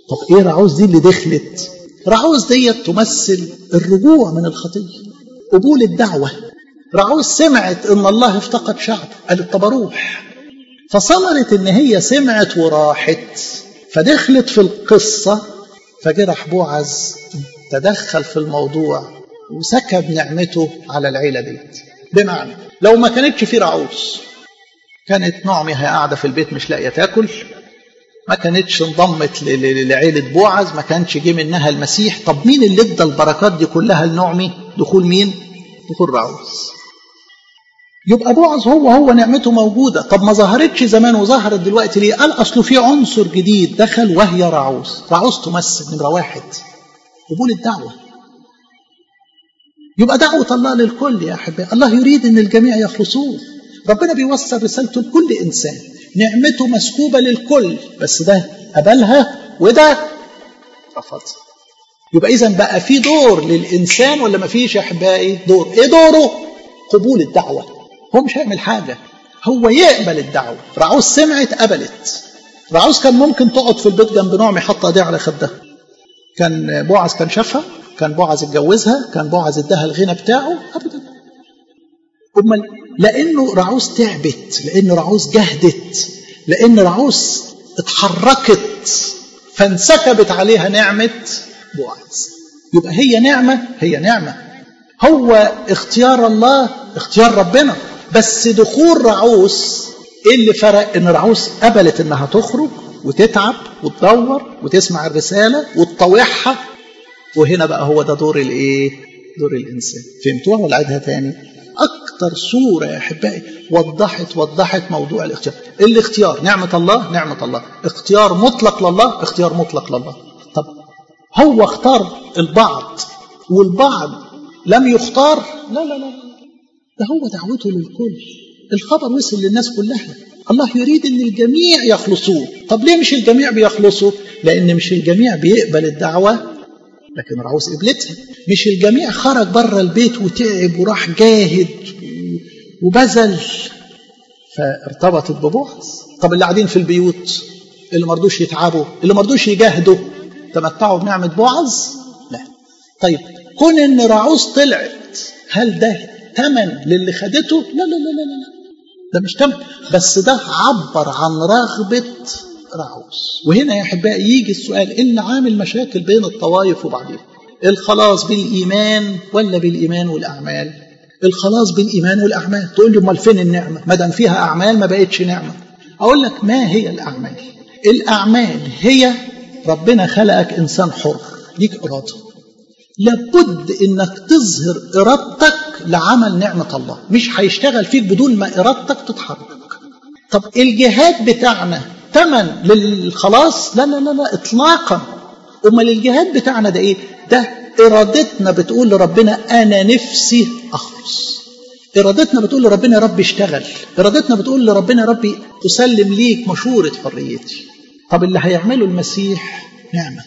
طب ايه رعوز دي اللي دخلت رعوز ديت تمثل الرجوع من الخطيه قبول الدعوه رعوز سمعت ان الله افتقد شعبه قالت طب اروح فثمرت ان هي سمعت وراحت فدخلت في القصه فجرح بوعز تدخل في الموضوع وسكب نعمته على العيله ديت بمعنى لو ما كانتش في رعوز كانت نعمي هي قاعده في البيت مش لاقيه تاكل ما كانتش انضمت لعيله بوعز ما كانش جه منها المسيح طب مين اللي ادى البركات دي كلها لنعمي دخول مين دخول رعوز يبقى بوعز هو هو نعمته موجودة طب ما ظهرتش زمان وظهرت دلوقتي ليه قال أصله في عنصر جديد دخل وهي رعوز رعوز تمثل نمرة واحد قبول الدعوة يبقى دعوة الله للكل يا أحبائي الله يريد أن الجميع يخلصون ربنا بيوصل رسالته لكل إنسان نعمته مسكوبة للكل بس ده قبلها وده رفض يبقى إذا بقى في دور للإنسان ولا ما فيش يا أحبائي دور إيه دوره قبول الدعوة هو مش هيعمل حاجة هو يقبل الدعوة رعوز سمعت قبلت رعوز كان ممكن تقعد في البيت جنب نعمي حط ايديها على خدها كان بوعز كان شافها كان بوعز اتجوزها كان بوعز اداها الغنى بتاعه ابدا امال لانه رعوز تعبت لان رعوز جهدت لان رعوز اتحركت فانسكبت عليها نعمه بوعز يبقى هي نعمه هي نعمه هو اختيار الله اختيار ربنا بس دخول رعوس ايه اللي فرق ان رعوس قبلت انها تخرج وتتعب وتدور وتسمع الرساله وتطوعها وهنا بقى هو ده دور الايه دور الانسان فهمتوها ولا عيدها تاني اكتر صوره يا احبائي وضحت وضحت موضوع الاختيار الاختيار نعمه الله نعمه الله اختيار مطلق لله اختيار مطلق لله طب هو اختار البعض والبعض لم يختار لا لا لا ده هو دعوته للكل الخبر وصل للناس كلها الله يريد ان الجميع يخلصون طب ليه مش الجميع بيخلصوا لان مش الجميع بيقبل الدعوه لكن رعوس قبلتها مش الجميع خرج بره البيت وتعب وراح جاهد وبذل فارتبطت ببوعز طب اللي قاعدين في البيوت اللي مرضوش يتعبوا اللي مرضوش يجاهدوا تمتعوا بنعمه بوعز لا طيب كون ان رعوز طلعت هل ده ثمن للي خدته لا لا لا لا لا ده مش ثمن بس ده عبر عن رغبة رعوز وهنا يا أحبائي يجي السؤال إيه اللي عامل مشاكل بين الطوائف وبعضها الخلاص بالإيمان ولا بالإيمان والأعمال الخلاص بالإيمان والأعمال تقول لي أمال فين النعمة ما دام فيها أعمال ما بقتش نعمة أقول لك ما هي الأعمال الأعمال هي ربنا خلقك إنسان حر ليك إرادة لابد انك تظهر ارادتك لعمل نعمه الله مش هيشتغل فيك بدون ما ارادتك تتحرك طب الجهاد بتاعنا ثمن للخلاص لا لا لا لا اطلاقا امال الجهاد بتاعنا ده ايه ده ارادتنا بتقول لربنا انا نفسي اخلص ارادتنا بتقول لربنا يا رب اشتغل ارادتنا بتقول لربنا يا رب اسلم ليك مشوره حريتي طب اللي هيعمله المسيح نعمه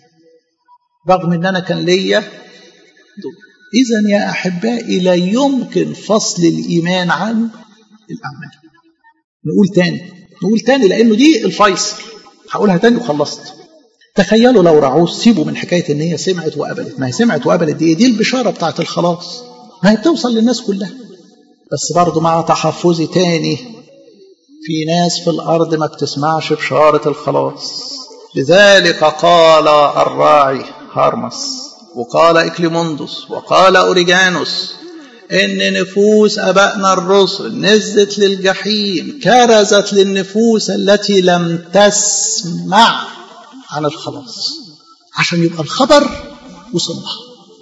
رغم ان انا كان ليا دول اذا يا احبائي لا يمكن فصل الايمان عن الاعمال نقول تاني نقول تاني لانه دي الفيصل هقولها تاني وخلصت تخيلوا لو رعوز سيبوا من حكايه ان هي سمعت وقبلت ما هي سمعت وقبلت دي دي البشاره بتاعت الخلاص ما هي بتوصل للناس كلها بس برضه مع تحفظي تاني في ناس في الارض ما بتسمعش بشاره الخلاص لذلك قال الراعي هارمس وقال إكليموندوس وقال أوريجانوس إن نفوس أبائنا الرسل نزلت للجحيم كرزت للنفوس التي لم تسمع عن الخلاص عشان يبقى الخبر وصل لها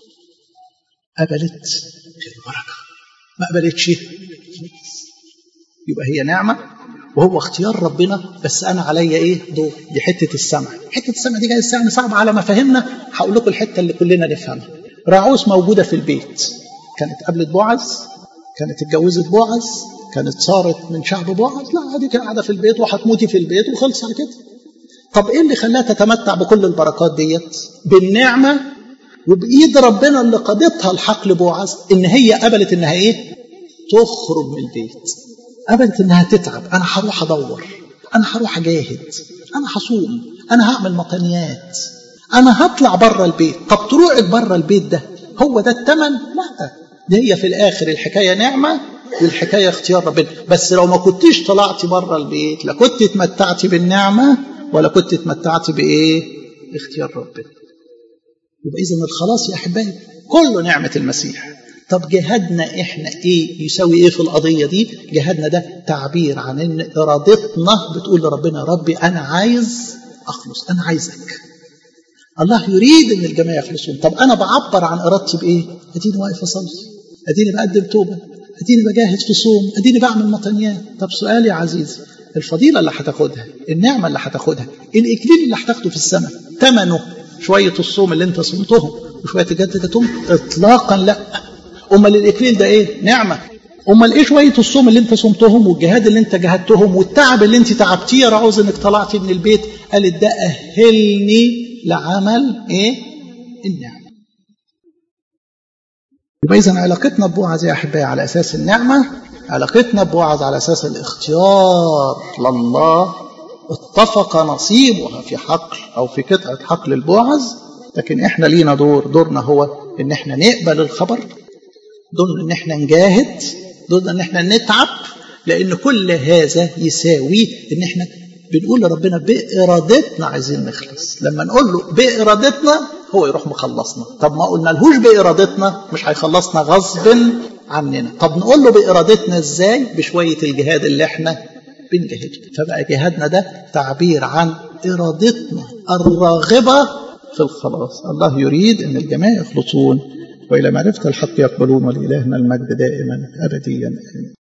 قبلت خير بركة ما قبلتش يبقى هي نعمة وهو اختيار ربنا بس انا عليا ايه دور دي حته السمع حته السمع دي جايه يعني صعبه على ما فهمنا هقول لكم الحته اللي كلنا نفهمها راعوس موجوده في البيت كانت قابلت بوعز كانت اتجوزت بوعز كانت صارت من شعب بوعز لا دي كانت قاعده في البيت وهتموتي في البيت وخلص على كده طب ايه اللي خلاها تتمتع بكل البركات ديت بالنعمه وبايد ربنا اللي قادتها الحقل بوعز ان هي قبلت انها ايه تخرج من البيت قبلت انها تتعب انا هروح ادور انا هروح اجاهد انا هصوم انا هعمل مطنيات انا هطلع بره البيت طب طلوعك بره البيت ده هو ده الثمن لا دي هي في الاخر الحكايه نعمه والحكايه اختيار ربنا بس لو ما كنتيش طلعتي بره البيت لا كنت اتمتعتي بالنعمه ولا كنت اتمتعتي بايه اختيار ربنا يبقى اذا الخلاص يا احبائي كله نعمه المسيح طب جهادنا احنا ايه يساوي ايه في القضيه دي جهادنا ده تعبير عن ان ارادتنا بتقول لربنا يا ربي انا عايز اخلص انا عايزك الله يريد ان الجميع يخلصون طب انا بعبر عن ارادتي بايه اديني واقف اصلي اديني بقدم توبه اديني بجاهد في صوم اديني بعمل مطنيات طب سؤال يا عزيزي الفضيلة اللي هتاخدها النعمة اللي هتاخدها الإكليل اللي هتاخده في السماء ثمنه شوية الصوم اللي انت صمتهم وشوية الجددتهم إطلاقا لا أمال الإكليل ده إيه نعمة أمال إيه شوية الصوم اللي انت صمتهم والجهاد اللي انت جهدتهم والتعب اللي انت تعبتيه يا عاوز انك طلعتي من البيت قالت ده أهلني لعمل إيه النعمة يبقى إذا علاقتنا ببوعز يا أحبائي على أساس النعمة علاقتنا بوعز على أساس الاختيار لله اتفق نصيبها في حقل أو في قطعة حقل البوعز لكن إحنا لينا دور دورنا هو إن إحنا نقبل الخبر دورنا إن إحنا نجاهد دورنا إن إحنا نتعب لأن كل هذا يساوي إن إحنا بنقول لربنا بإرادتنا عايزين نخلص لما نقول له بإرادتنا هو يروح مخلصنا طب ما قلنا لهوش بإرادتنا مش هيخلصنا غصب عننا طب نقول له بإرادتنا إزاي بشوية الجهاد اللي احنا بنجاهده فبقى جهادنا ده تعبير عن إرادتنا الراغبة في الخلاص الله يريد أن الجميع يخلصون وإلى معرفة الحق يقبلون ولإلهنا المجد دائما أبديا آمين